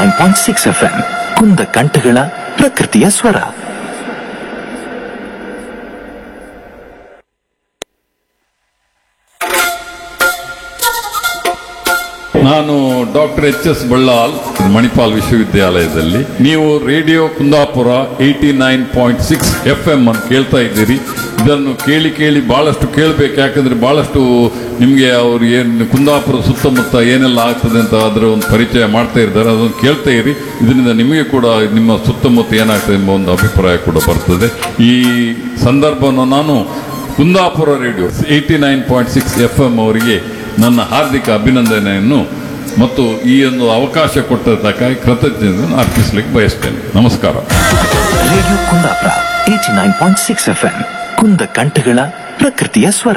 Nine point six F M ಕುಂದ ಕಂಠಗಳ ಪ್ರಕೃತಿಯ ಸ್ವರ ನಾನು doctor H S Ballal Manipal ವಿಶ್ವವಿದ್ಯಾಲಯದಲ್ಲಿ ನೀವು radio Kundapura eighty nine point six F M ಅನ್ನು ಕೇಳ್ತಾ ಇದ್ದೀರಿ ಇದನ್ನು ಕೇಳಿ ಕೇಳಿ ಬಹಳಷ್ಟು ಕೇಳಬೇಕು ಯಾಕಂದ್ರೆ ಬಹಳಷ್ಟು ನಿಮಗೆ ಅವ್ರು ಏನು ಕುಂದಾಪುರ ಸುತ್ತಮುತ್ತ ಏನೆಲ್ಲ ಆಗ್ತದೆ ಅಂತ ಅದರ ಒಂದು ಪರಿಚಯ ಮಾಡ್ತಾ ಇದ್ದಾರೆ ಅದನ್ನು ಕೇಳ್ತಾ ಇರಿ ಇದರಿಂದ ನಿಮಗೆ ಕೂಡ ನಿಮ್ಮ ಸುತ್ತಮುತ್ತ ಏನಾಗ್ತದೆ ಎಂಬ ಒಂದು ಅಭಿಪ್ರಾಯ ಕೂಡ ಬರ್ತದೆ ಈ ಸಂದರ್ಭವನ್ನು ನಾನು Kundapura radio eighty nine point six F M ಅವರಿಗೆ ನನ್ನ ಹಾರ್ದಿಕ ಅಭಿನಂದನೆಯನ್ನು ಮತ್ತು ಈ ಒಂದು ಅವಕಾಶ ಕೊಟ್ಟದ್ದಕ್ಕಾಗಿ ಕೃತಜ್ಞತೆಯನ್ನು ಅರ್ಪಿಸಲಿಕ್ಕೆ ಬಯಸ್ತೇನೆ ನಮಸ್ಕಾರ radio Kundapura eighty nine point six F M ಕುಂದ ಕಂಠಗಳ ಪ್ರಕೃತಿಯ ಸ್ವರ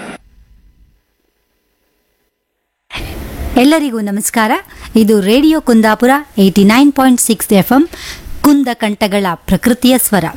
ಎಲ್ಲರಿಗೂ ನಮಸ್ಕಾರ ಇದು radio Kundapura eighty nine point six F M ಕುಂದ ಕಂಠಗಳ ಪ್ರಕೃತಿಯ ಸ್ವರ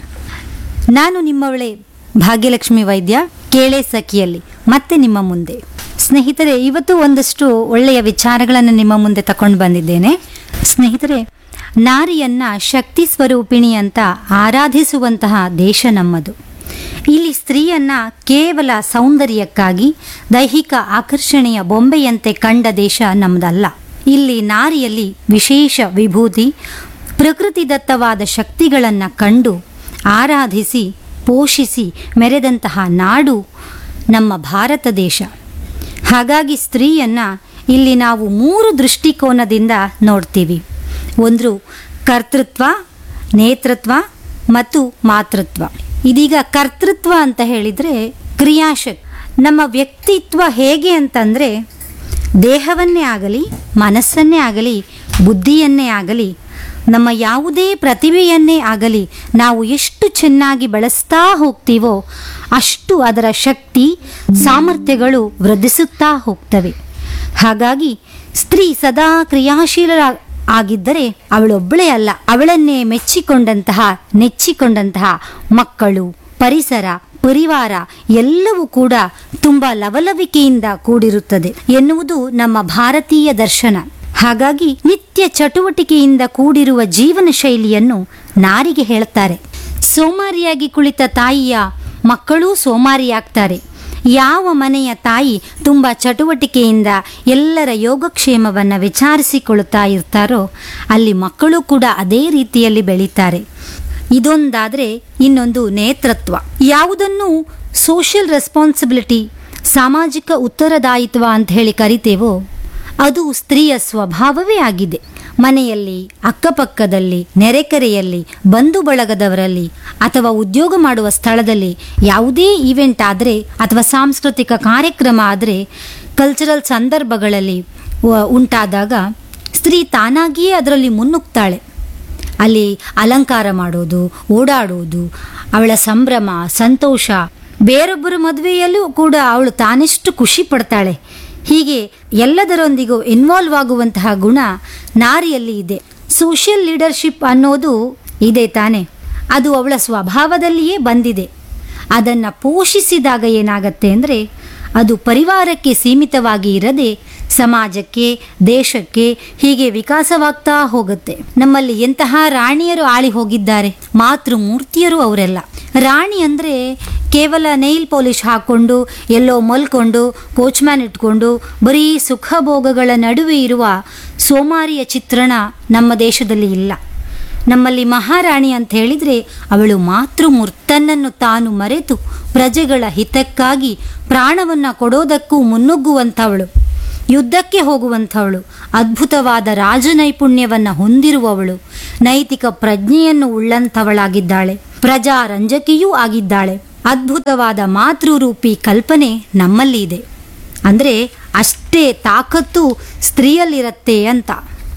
ನಾನು ನಿಮ್ಮವಳೆ ಭಾಗ್ಯಲಕ್ಷ್ಮಿ ವೈದ್ಯ ಕೇಳೆ ಸಖಿಯಲ್ಲಿ ಮತ್ತೆ ನಿಮ್ಮ ಮುಂದೆ ಸ್ನೇಹಿತರೆ ಇವತ್ತು ಒಂದಷ್ಟು ಒಳ್ಳೆಯ ವಿಚಾರಗಳನ್ನು ನಿಮ್ಮ ಮುಂದೆ ತಕೊಂಡು ಬಂದಿದ್ದೇನೆ ಸ್ನೇಹಿತರೆ ನಾರಿಯನ್ನ ಶಕ್ತಿ ಸ್ವರೂಪಿಣಿ ಅಂತ ಆರಾಧಿಸುವಂತಹ ದೇಶ ನಮ್ಮದು ಇಲ್ಲಿ ಸ್ತ್ರೀಯನ್ನ ಕೇವಲ ಸೌಂದರ್ಯಕ್ಕಾಗಿ ದೈಹಿಕ ಆಕರ್ಷಣೆಯ ಬೊಂಬೆಯಂತೆ ಕಂಡ ದೇಶ ನಮ್ಮದಲ್ಲ ಇಲ್ಲಿ ನಾರಿಯಲ್ಲಿ ವಿಶೇಷ ವಿಭೂತಿ ಪ್ರಕೃತಿದತ್ತವಾದ ಶಕ್ತಿಗಳನ್ನು ಕಂಡು ಆರಾಧಿಸಿ ಪೋಷಿಸಿ ಮೆರೆದಂತಹ ನಾಡು ನಮ್ಮ ಭಾರತ ದೇಶ ಹಾಗಾಗಿ ಸ್ತ್ರೀಯನ್ನ ಇಲ್ಲಿ ನಾವು ಮೂರು ದೃಷ್ಟಿಕೋನದಿಂದ ನೋಡ್ತೀವಿ ಒಂದು ಕರ್ತೃತ್ವ ನೇತೃತ್ವ ಮತ್ತು ಮಾತೃತ್ವ ಇದೀಗ ಕರ್ತೃತ್ವ ಅಂತ ಹೇಳಿದರೆ ಕ್ರಿಯಾಶಕ್ ನಮ್ಮ ವ್ಯಕ್ತಿತ್ವ ಹೇಗೆ ಅಂತಂದರೆ ದೇಹವನ್ನೇ ಆಗಲಿ ಮನಸ್ಸನ್ನೇ ಆಗಲಿ ಬುದ್ಧಿಯನ್ನೇ ಆಗಲಿ ನಮ್ಮ ಯಾವುದೇ ಪ್ರತಿಭೆಯನ್ನೇ ಆಗಲಿ ನಾವು ಎಷ್ಟು ಚೆನ್ನಾಗಿ ಬಳಸ್ತಾ ಹೋಗ್ತೀವೋ ಅಷ್ಟು ಅದರ ಶಕ್ತಿ ಸಾಮರ್ಥ್ಯಗಳು ವೃದ್ಧಿಸುತ್ತಾ ಹೋಗ್ತವೆ ಹಾಗಾಗಿ ಸ್ತ್ರೀ ಸದಾ ಕ್ರಿಯಾಶೀಲ ಆಗಿದ್ದರೆ ಅವಳೊಬ್ಬಳೇ ಅಲ್ಲ ಅವಳನ್ನೇ ಮೆಚ್ಚಿಕೊಂಡಂತಹ ನೆಚ್ಚಿಕೊಂಡಂತಹ ಮಕ್ಕಳು ಪರಿಸರ ಪರಿವಾರ ಎಲ್ಲವೂ ಕೂಡ ತುಂಬ ಲವಲವಿಕೆಯಿಂದ ಕೂಡಿರುತ್ತದೆ ಎನ್ನುವುದು ನಮ್ಮ ಭಾರತೀಯ ದರ್ಶನ ಹಾಗಾಗಿ ನಿತ್ಯ ಚಟುವಟಿಕೆಯಿಂದ ಕೂಡಿರುವ ಜೀವನ ಶೈಲಿಯನ್ನು ನಾರಿಗೆ ಹೇಳ್ತಾರೆ ಸೋಮಾರಿಯಾಗಿ ಕುಳಿತ ತಾಯಿಯ ಮಕ್ಕಳೂ ಸೋಮಾರಿಯಾಗ್ತಾರೆ ಯಾವ ಮನೆಯ ತಾಯಿ ತುಂಬ ಚಟುವಟಿಕೆಯಿಂದ ಎಲ್ಲರ ಯೋಗಕ್ಷೇಮವನ್ನು ವಿಚಾರಿಸಿಕೊಳ್ಳುತ್ತಾ ಇರ್ತಾರೋ ಅಲ್ಲಿ ಮಕ್ಕಳು ಕೂಡ ಅದೇ ರೀತಿಯಲ್ಲಿ ಬೆಳೀತಾರೆ ಇದೊಂದಾದರೆ ಇನ್ನೊಂದು ನೇತೃತ್ವ ಯಾವುದನ್ನು ಸೋಷಿಯಲ್ ರೆಸ್ಪಾನ್ಸಿಬಿಲಿಟಿ ಸಾಮಾಜಿಕ ಉತ್ತರದಾಯಿತ್ವ ಅಂತ ಹೇಳಿ ಕರಿತೇವೋ ಅದು ಸ್ತ್ರೀಯ ಸ್ವಭಾವವೇ ಆಗಿದೆ ಮನೆಯಲ್ಲಿ ಅಕ್ಕಪಕ್ಕದಲ್ಲಿ ನೆರೆಕೆರೆಯಲ್ಲಿ ಬಂಧು ಬಳಗದವರಲ್ಲಿ ಅಥವಾ ಉದ್ಯೋಗ ಮಾಡುವ ಸ್ಥಳದಲ್ಲಿ ಯಾವುದೇ ಈವೆಂಟ್ ಆದರೆ ಅಥವಾ ಸಾಂಸ್ಕೃತಿಕ ಕಾರ್ಯಕ್ರಮ ಆದರೆ ಕಲ್ಚರಲ್ ಸಂದರ್ಭಗಳಲ್ಲಿ ವ- ಉಂಟಾದಾಗ ಸ್ತ್ರೀ ತಾನಾಗಿಯೇ ಅದರಲ್ಲಿ ಮುನ್ನುಗ್ತಾಳೆ ಅಲ್ಲಿ ಅಲಂಕಾರ ಮಾಡೋದು ಓಡಾಡೋದು ಅವಳ ಸಂಭ್ರಮ ಸಂತೋಷ ಬೇರೊಬ್ಬರ ಮದುವೆಯಲ್ಲೂ ಕೂಡ ಅವಳು ತಾನೆಷ್ಟು ಖುಷಿ ಪಡ್ತಾಳೆ ಹೀಗೆ ಎಲ್ಲದರೊಂದಿಗೂ ಇನ್ವಾಲ್ವ್ ಆಗುವಂತಹ ಗುಣ ನಾರಿಯಲ್ಲಿ ಇದೆ ಸೋಷಿಯಲ್ ಲೀಡರ್ಶಿಪ್ ಅನ್ನೋದು ಇದೆ ತಾನೆ ಅದು ಅವಳ ಸ್ವಭಾವದಲ್ಲಿಯೇ ಬಂದಿದೆ ಅದನ್ನು ಪೋಷಿಸಿದಾಗ ಏನಾಗತ್ತೆ ಅಂದರೆ ಅದು ಪರಿವಾರಕ್ಕೆ ಸೀಮಿತವಾಗಿ ಇರದೆ ಸಮಾಜಕ್ಕೆ ದೇಶಕ್ಕೆ ಹೀಗೆ ವಿಕಾಸವಾಗ್ತಾ ಹೋಗುತ್ತೆ ನಮ್ಮಲ್ಲಿ ಎಂತಹ ರಾಣಿಯರು ಆಳಿ ಹೋಗಿದ್ದಾರೆ ಮಾತೃ ಮೂರ್ತಿಯರು ಅವರೆಲ್ಲ ರಾಣಿ ಅಂದರೆ ಕೇವಲ ನೈಲ್ ಪಾಲಿಶ್ ಹಾಕ್ಕೊಂಡು ಎಲ್ಲೋ ಮಲ್ಕೊಂಡು ಕೋಚ್ಮ್ಯಾನ್ ಇಟ್ಕೊಂಡು ಬರೀ ಸುಖಭೋಗಗಳ ನಡುವೆ ಇರುವ ಸೋಮಾರಿಯ ಚಿತ್ರಣ ನಮ್ಮ ದೇಶದಲ್ಲಿ ಇಲ್ಲ ನಮ್ಮಲ್ಲಿ ಮಹಾರಾಣಿ ಅಂತ ಹೇಳಿದರೆ ಅವಳು ಮಾತೃಮೂರ್ತಿ ತನ್ನನ್ನು ತಾನು ಮರೆತು ಪ್ರಜೆಗಳ ಹಿತಕ್ಕಾಗಿ ಪ್ರಾಣವನ್ನು ಕೊಡೋದಕ್ಕೂ ಮುನ್ನುಗ್ಗುವಂಥವಳು ಯುದ್ಧಕ್ಕೆ ಹೋಗುವಂಥವಳು ಅದ್ಭುತವಾದ ರಾಜನೈಪುಣ್ಯವನ್ನು ಹೊಂದಿರುವವಳು ನೈತಿಕ ಪ್ರಜ್ಞೆಯನ್ನು ಉಳ್ಳಂಥವಳಾಗಿದ್ದಾಳೆ ಪ್ರಜಾರಂಜಕಿಯೂ ಆಗಿದ್ದಾಳೆ ಅದ್ಭುತವಾದ ಮಾತೃರೂಪಿ ಕಲ್ಪನೆ ನಮ್ಮಲ್ಲಿ ಇದೆ ಅಂದರೆ ಅಷ್ಟೇ ತಾಕತ್ತು ಸ್ತ್ರೀಯಲ್ಲಿರತ್ತೆ ಅಂತ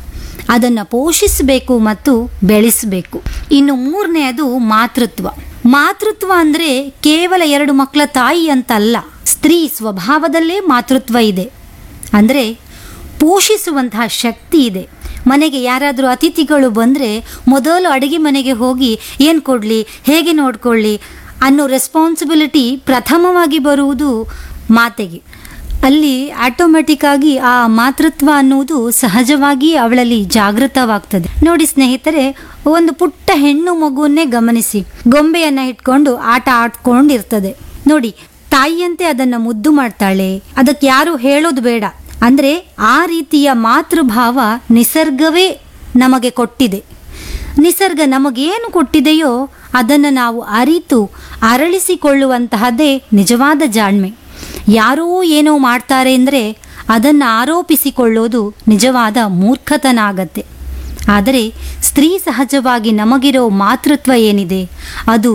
ಅದನ್ನು ಪೋಷಿಸಬೇಕು ಮತ್ತು ಬೆಳೆಸಬೇಕು ಇನ್ನು ಮೂರನೆಯದು ಮಾತೃತ್ವ ಮಾತೃತ್ವ ಅಂದರೆ ಕೇವಲ ಎರಡು ಮಕ್ಕಳ ತಾಯಿ ಅಂತಲ್ಲ ಸ್ತ್ರೀ ಸ್ವಭಾವದಲ್ಲೇ ಮಾತೃತ್ವ ಇದೆ ಅಂದರೆ ಪೋಷಿಸುವಂತಹ ಶಕ್ತಿ ಇದೆ ಮನೆಗೆ ಯಾರಾದರೂ ಅತಿಥಿಗಳು ಬಂದರೆ ಮೊದಲು ಅಡುಗೆ ಮನೆಗೆ ಹೋಗಿ ಏನು ಕೊಡಲಿ ಹೇಗೆ ನೋಡ್ಕೊಳ್ಳಿ ಅನ್ನೋ ರೆಸ್ಪಾನ್ಸಿಬಿಲಿಟಿ ಪ್ರಥಮವಾಗಿ ಬರುವುದು ಮಾತೆಗೆ ಅಲ್ಲಿ ಆಟೋಮೆಟಿಕ್ ಆಗಿ ಆ ಮಾತೃತ್ವ ಅನ್ನುವುದು ಸಹಜವಾಗಿ ಅವಳಲ್ಲಿ ಜಾಗೃತವಾಗ್ತದೆ ನೋಡಿ ಸ್ನೇಹಿತರೆ ಒಂದು ಪುಟ್ಟ ಹೆಣ್ಣು ಮಗುವನ್ನೇ ಗಮನಿಸಿ ಗೊಂಬೆಯನ್ನ ಇಟ್ಕೊಂಡು ಆಟ ಆಡ್ಕೊಂಡಿರ್ತದೆ ನೋಡಿ ತಾಯಿಯಂತೆ ಅದನ್ನ ಮುದ್ದು ಮಾಡ್ತಾಳೆ ಅದಕ್ಕೆ ಯಾರು ಹೇಳೋದು ಬೇಡ ಅಂದ್ರೆ ಆ ರೀತಿಯ ಮಾತೃಭಾವ ನಿಸರ್ಗವೇ ನಮಗೆ ಕೊಟ್ಟಿದೆ ನಿಸರ್ಗ ನಮಗೇನು ಕೊಟ್ಟಿದೆಯೋ ಅದನ್ನು ನಾವು ಅರಿತು ಅರಳಿಸಿಕೊಳ್ಳುವಂತಹದ್ದೇ ನಿಜವಾದ ಜಾಣ್ಮೆ ಯಾರೋ ಏನೋ ಮಾಡ್ತಾರೆ ಅಂದರೆ ಅದನ್ನು ಆರೋಪಿಸಿಕೊಳ್ಳೋದು ನಿಜವಾದ ಮೂರ್ಖತನ ಆಗತ್ತೆ ಆದರೆ ಸ್ತ್ರೀ ಸಹಜವಾಗಿ ನಮಗಿರೋ ಮಾತೃತ್ವ ಏನಿದೆ ಅದು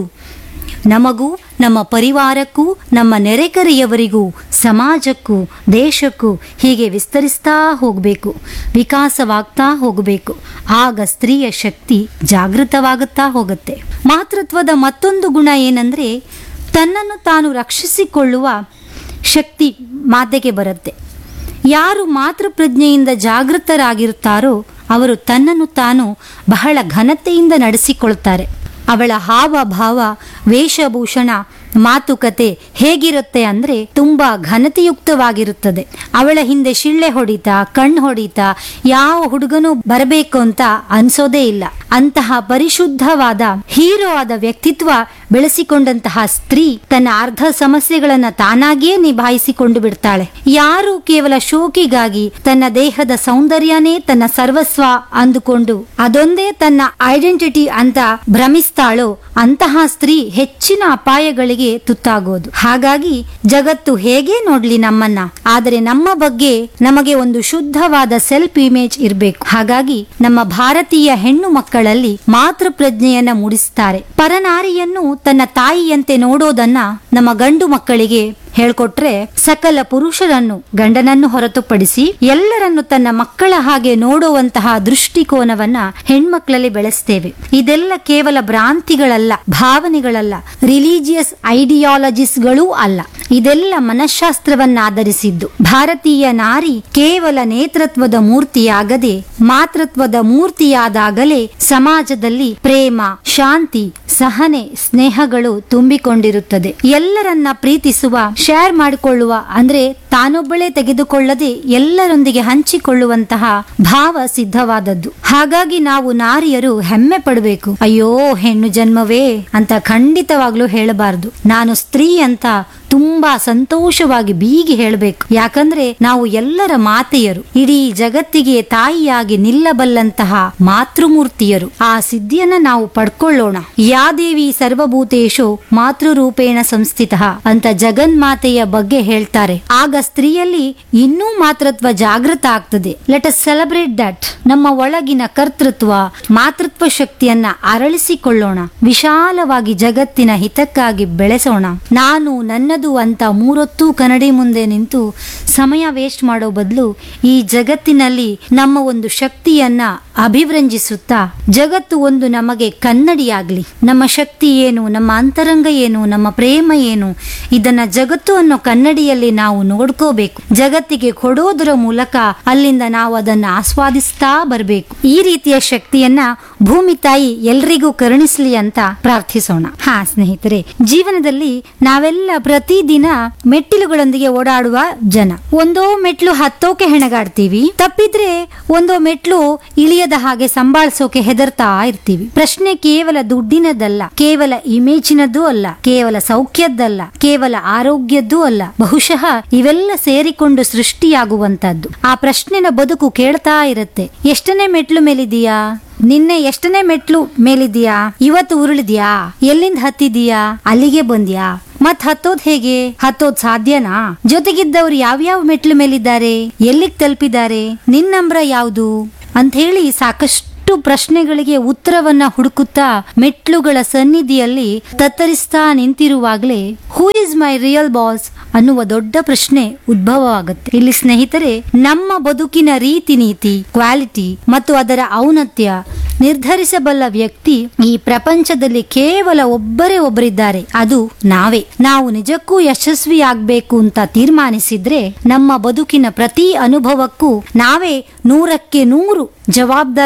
ನಮಗೂ ನಮ್ಮ ಪರಿವಾರಕ್ಕೂ ನಮ್ಮ ನೆರೆಕರೆಯವರಿಗೂ ಸಮಾಜಕ್ಕೂ ದೇಶಕ್ಕೂ ಹೀಗೆ ವಿಸ್ತರಿಸ್ತಾ ಹೋಗಬೇಕು ವಿಕಾಸವಾಗ್ತಾ ಹೋಗಬೇಕು ಆಗ ಸ್ತ್ರೀಯ ಶಕ್ತಿ ಜಾಗೃತವಾಗುತ್ತಾ ಹೋಗುತ್ತೆ ಮಾತೃತ್ವದ ಮತ್ತೊಂದು ಗುಣ ಏನಂದರೆ ತನ್ನನ್ನು ತಾನು ರಕ್ಷಿಸಿಕೊಳ್ಳುವ ಶಕ್ತಿ ಮಾತೆಗೆ ಬರುತ್ತೆ ಯಾರು ಮಾತೃಪ್ರಜ್ಞೆಯಿಂದ ಜಾಗೃತರಾಗಿರುತ್ತಾರೋ ಅವರು ತನ್ನನ್ನು ತಾನು ಬಹಳ ಘನತೆಯಿಂದ ನಡೆಸಿಕೊಳ್ತಾರೆ ಅವಳ ಹಾವ ಭಾವ ವೇಷಭೂಷಣ ಮಾತುಕತೆ ಹೇಗಿರುತ್ತೆ ಅಂದ್ರೆ ತುಂಬಾ ಘನತೆಯುಕ್ತವಾಗಿರುತ್ತದೆ ಅವಳ ಹಿಂದೆ ಶಿಳ್ಳೆ ಹೊಡಿತಾ ಕಣ್ಣು ಹೊಡಿತಾ ಯಾವ ಹುಡುಗನೂ ಬರಬೇಕು ಅಂತ ಅನ್ಸೋದೇ ಇಲ್ಲ ಅಂತಹ ಪರಿಶುದ್ಧವಾದ ಹೀರೋ ಆದ ವ್ಯಕ್ತಿತ್ವ ಬೆಳೆಸಿಕೊಂಡಂತಹ ಸ್ತ್ರೀ ತನ್ನ ಅರ್ಧ ಸಮಸ್ಯೆಗಳನ್ನ ತಾನಾಗಿಯೇ ನಿಭಾಯಿಸಿಕೊಂಡು ಬಿಡ್ತಾಳೆ ಯಾರು ಕೇವಲ ಶೋಕಿಗಾಗಿ ತನ್ನ ದೇಹದ ಸೌಂದರ್ಯನೇ ತನ್ನ ಸರ್ವಸ್ವ ಅಂದುಕೊಂಡು ಅದೊಂದೇ ತನ್ನ ಐಡೆಂಟಿಟಿ ಅಂತ ಭ್ರಮಿಸ್ತಾಳೋ ಅಂತಹ ಸ್ತ್ರೀ ಹೆಚ್ಚಿನ ಅಪಾಯಗಳಿಗೆ ತುತ್ತಾಗೋದು ಹಾಗಾಗಿ ಜಗತ್ತು ಹೇಗೆ ನೋಡ್ಲಿ ನಮ್ಮನ್ನ ಆದರೆ ನಮ್ಮ ಬಗ್ಗೆ ನಮಗೆ ಒಂದು ಶುದ್ಧವಾದ ಸೆಲ್ಫ್ ಇಮೇಜ್ ಇರಬೇಕು ಹಾಗಾಗಿ ನಮ್ಮ ಭಾರತೀಯ ಹೆಣ್ಣು ಮಕ್ಕಳಲ್ಲಿ ಮಾತೃ ಪ್ರಜ್ಞೆಯನ್ನ ಮೂಡಿಸ್ತಾರೆ ಪರನಾರಿಯನ್ನು ತನ್ನ ತಾಯಿಯಂತೆ ನೋಡೋದನ್ನ ನಮ್ಮ ಗಂಡು ಮಕ್ಕಳಿಗೆ ಹೇಳ್ಕೊಟ್ರೆ ಸಕಲ ಪುರುಷರನ್ನು ಗಂಡನನ್ನು ಹೊರತುಪಡಿಸಿ ಎಲ್ಲರನ್ನು ತನ್ನ ಮಕ್ಕಳ ಹಾಗೆ ನೋಡುವಂತಹ ದೃಷ್ಟಿಕೋನವನ್ನ ಹೆಣ್ಮಕ್ಳಲ್ಲಿ ಬೆಳೆಸ್ತೇವೆ ಇದೆಲ್ಲ ಕೇವಲ ಭ್ರಾಂತಿಗಳಲ್ಲ ಭಾವನೆಗಳಲ್ಲ ರಿಲಿಜಿಯಸ್ ಐಡಿಯಾಲಜಿಸ್ಗಳೂ ಅಲ್ಲ ಇದೆಲ್ಲ ಮನಃಶಾಸ್ತ್ರವನ್ನಾಧರಿಸಿದ್ದು ಭಾರತೀಯ ನಾರಿ ಕೇವಲ ನೇತೃತ್ವದ ಮೂರ್ತಿಯಾಗದೆ ಮಾತೃತ್ವದ ಮೂರ್ತಿಯಾದಾಗಲೇ ಸಮಾಜದಲ್ಲಿ ಪ್ರೇಮ ಶಾಂತಿ ಸಹನೆ ಸ್ನೇಹಗಳು ತುಂಬಿಕೊಂಡಿರುತ್ತದೆ ಎಲ್ಲರನ್ನ ಪ್ರೀತಿಸುವ ಶೇರ್ ಮಾಡಿಕೊಳ್ಳುವ ಅಂದ್ರೆ ತಾನೊಬ್ಬಳೇ ತೆಗೆದುಕೊಳ್ಳದೆ ಎಲ್ಲರೊಂದಿಗೆ ಹಂಚಿಕೊಳ್ಳುವಂತಹ ಭಾವ ಸಿದ್ಧವಾದದ್ದು ಹಾಗಾಗಿ ನಾವು ನಾರಿಯರು ಹೆಮ್ಮೆ ಪಡಬೇಕು ಅಯ್ಯೋ ಹೆಣ್ಣು ಜನ್ಮವೇ ಅಂತ ಖಂಡಿತವಾಗ್ಲೂ ಹೇಳಬಾರದು ನಾನು ಸ್ತ್ರೀ ಅಂತ ತುಂಬಾ ಸಂತೋಷವಾಗಿ ಬೀಗಿ ಹೇಳಬೇಕು ಯಾಕಂದ್ರೆ ನಾವು ಎಲ್ಲರ ಮಾತೆಯರು ಇಡೀ ಜಗತ್ತಿಗೆ ತಾಯಿಯಾಗಿ ನಿಲ್ಲಬಲ್ಲಂತಹ ಮಾತೃಮೂರ್ತಿಯರು ಆ ಸಿದ್ಧಿಯನ್ನ ನಾವು ಪಡ್ಕೊಳ್ಳೋಣ ಯಾ ದೇವಿ ಸರ್ವಭೂತೇಶು ಮಾತೃರೂಪೇಣ ಸಂಸ್ಥಿತ ಅಂತ ಜಗನ್ಮಾತೆಯ ಬಗ್ಗೆ ಹೇಳ್ತಾರೆ ಆಗ ಸ್ತ್ರೀಯಲ್ಲಿ ಇನ್ನೂ ಮಾತೃತ್ವ ಜಾಗೃತ ಆಗ್ತದೆ ಲೆಟ್ ಅಸ್ ಸೆಲೆಬ್ರೇಟ್ ದಟ್ ನಮ್ಮ ಒಳಗಿನ ಕರ್ತೃತ್ವ ಮಾತೃತ್ವ ಶಕ್ತಿಯನ್ನ ಅರಳಿಸಿಕೊಳ್ಳೋಣ ವಿಶಾಲವಾಗಿ ಜಗತ್ತಿನ ಹಿತಕ್ಕಾಗಿ ಬೆಳೆಸೋಣ ನಾನು ನನ್ನದು ಅಂತ ಮೂರೊತ್ತು ಕನ್ನಡಿ ಮುಂದೆ ನಿಂತು ಸಮಯ ವೇಸ್ಟ್ ಮಾಡೋ ಬದಲು ಈ ಜಗತ್ತಿನಲ್ಲಿ ನಮ್ಮ ಒಂದು ಶಕ್ತಿಯನ್ನ ಅಭಿವ್ರಂಜಿಸುತ್ತಾ ಜಗತ್ತು ಒಂದು ನಮಗೆ ಕನ್ನಡಿಯಾಗ್ಲಿ ನಮ್ಮ ಶಕ್ತಿ ಏನು ನಮ್ಮ ಅಂತರಂಗ ಏನು ನಮ್ಮ ಪ್ರೇಮ ಏನು ಇದನ್ನ ಜಗತ್ತು ಅನ್ನೋ ಕನ್ನಡಿಯಲ್ಲಿ ನಾವು ನೋಡ್ಕೋಬೇಕು ಜಗತ್ತಿಗೆ ಕೊಡೋದರ ಮೂಲಕ ಅಲ್ಲಿಂದ ನಾವು ಅದನ್ನ ಆಸ್ವಾದಿಸ್ತಾ ಬರಬೇಕು ಈ ರೀತಿಯ ಶಕ್ತಿಯನ್ನ ಭೂಮಿ ತಾಯಿ ಎಲ್ರಿಗೂ ಕರುಣಿಸ್ಲಿ ಅಂತ ಪ್ರಾರ್ಥಿಸೋಣ ಹಾ ಸ್ನೇಹಿತರೆ ಜೀವನದಲ್ಲಿ ನಾವೆಲ್ಲ ಪ್ರತಿದಿನ ಮೆಟ್ಟಿಲುಗಳೊಂದಿಗೆ ಓಡಾಡುವ ಜನ ಒಂದೋ ಮೆಟ್ಲು ಹತ್ತೋಕೆ ಹೆಣಗಾಡ್ತೀವಿ ತಪ್ಪಿದ್ರೆ ಒಂದೋ ಮೆಟ್ಲು ಇಳಿಯದ ಹಾಗೆ ಸಂಭಾಳಿಸೋಕೆ ಹೆದರ್ತಾ ಇರ್ತೀವಿ ಪ್ರಶ್ನೆ ಕೇವಲ ದುಡ್ಡಿನದಲ್ಲ ಕೇವಲ ಇಮೇಜಿನದ್ದು ಅಲ್ಲ ಕೇವಲ ಸೌಖ್ಯದ್ದಲ್ಲ ಕೇವಲ ಆರೋಗ್ಯದ್ದೂ ಅಲ್ಲ ಬಹುಶಃ ಇವೆಲ್ಲ ಸೇರಿಕೊಂಡು ಸೃಷ್ಟಿಯಾಗುವಂತದ್ದು ಆ ಪ್ರಶ್ನೆನ ಬದುಕು ಕೇಳ್ತಾ ಇರುತ್ತೆ ಎಷ್ಟನೇ ಮೆಟ್ಲು ಮೇಲಿದೀಯಾ ನಿನ್ನೆ ಎಷ್ಟನೇ ಮೆಟ್ಲು ಮೇಲಿದ್ಯಾ ಇವತ್ತು ಉರುಳಿದ್ಯಾ ಎಲ್ಲಿಂದ ಹತ್ತಿದೀಯಾ ಅಲ್ಲಿಗೆ ಬಂದ್ಯಾ ಮತ್ ಹತ್ತೋದ್ ಹೇಗೆ ಹತ್ತೋದ್ ಸಾಧ್ಯನಾ ಜೊತೆಗಿದ್ದವ್ರು ಯಾವ್ಯಾವ ಮೆಟ್ಲು ಮೇಲಿದ್ದಾರೆ ಎಲ್ಲಿಗ್ ತಲುಪಿದ್ದಾರೆ ನಿನ್ ನಂಬ್ರ ಯಾವುದು ಅಂತ ಹೇಳಿ ಸಾಕಷ್ಟು ಪ್ರಶ್ನೆಗಳಿಗೆ ಉತ್ತರವನ್ನ ಹುಡುಕುತ್ತಾ ಮೆಟ್ಲುಗಳ ಸನ್ನಿಧಿಯಲ್ಲಿ ತತ್ತರಿಸ್ತಾ ನಿಂತಿರುವಾಗಲೇ who is my real boss ಅನ್ನುವ ದೊಡ್ಡ ಪ್ರಶ್ನೆ ಉದ್ಭವವಾಗುತ್ತೆ ಇಲ್ಲಿ ಸ್ನೇಹಿತರೆ ನಮ್ಮ ಬದುಕಿನ ರೀತಿ ನೀತಿ ಕ್ವಾಲಿಟಿ ಮತ್ತು ಅದರ ಔನ್ನತ್ಯ ನಿರ್ಧರಿಸಬಲ್ಲ ವ್ಯಕ್ತಿ ಈ ಪ್ರಪಂಚದಲ್ಲಿ ಕೇವಲ ಒಬ್ಬರೇ ಒಬ್ಬರಿದ್ದಾರೆ ಅದು ನಾವೇ ನಾವು ನಿಜಕ್ಕೂ ಯಶಸ್ವಿ ಆಗ್ಬೇಕು ಅಂತ ತೀರ್ಮಾನಿಸಿದ್ರೆ ನಮ್ಮ ಬದುಕಿನ ಪ್ರತಿ ಅನುಭವಕ್ಕೂ ನಾವೇ ನೂರಕ್ಕೆ ನೂರು ಜವಾಬ್ದಾರರಾಗಿರ್ತೀವಿ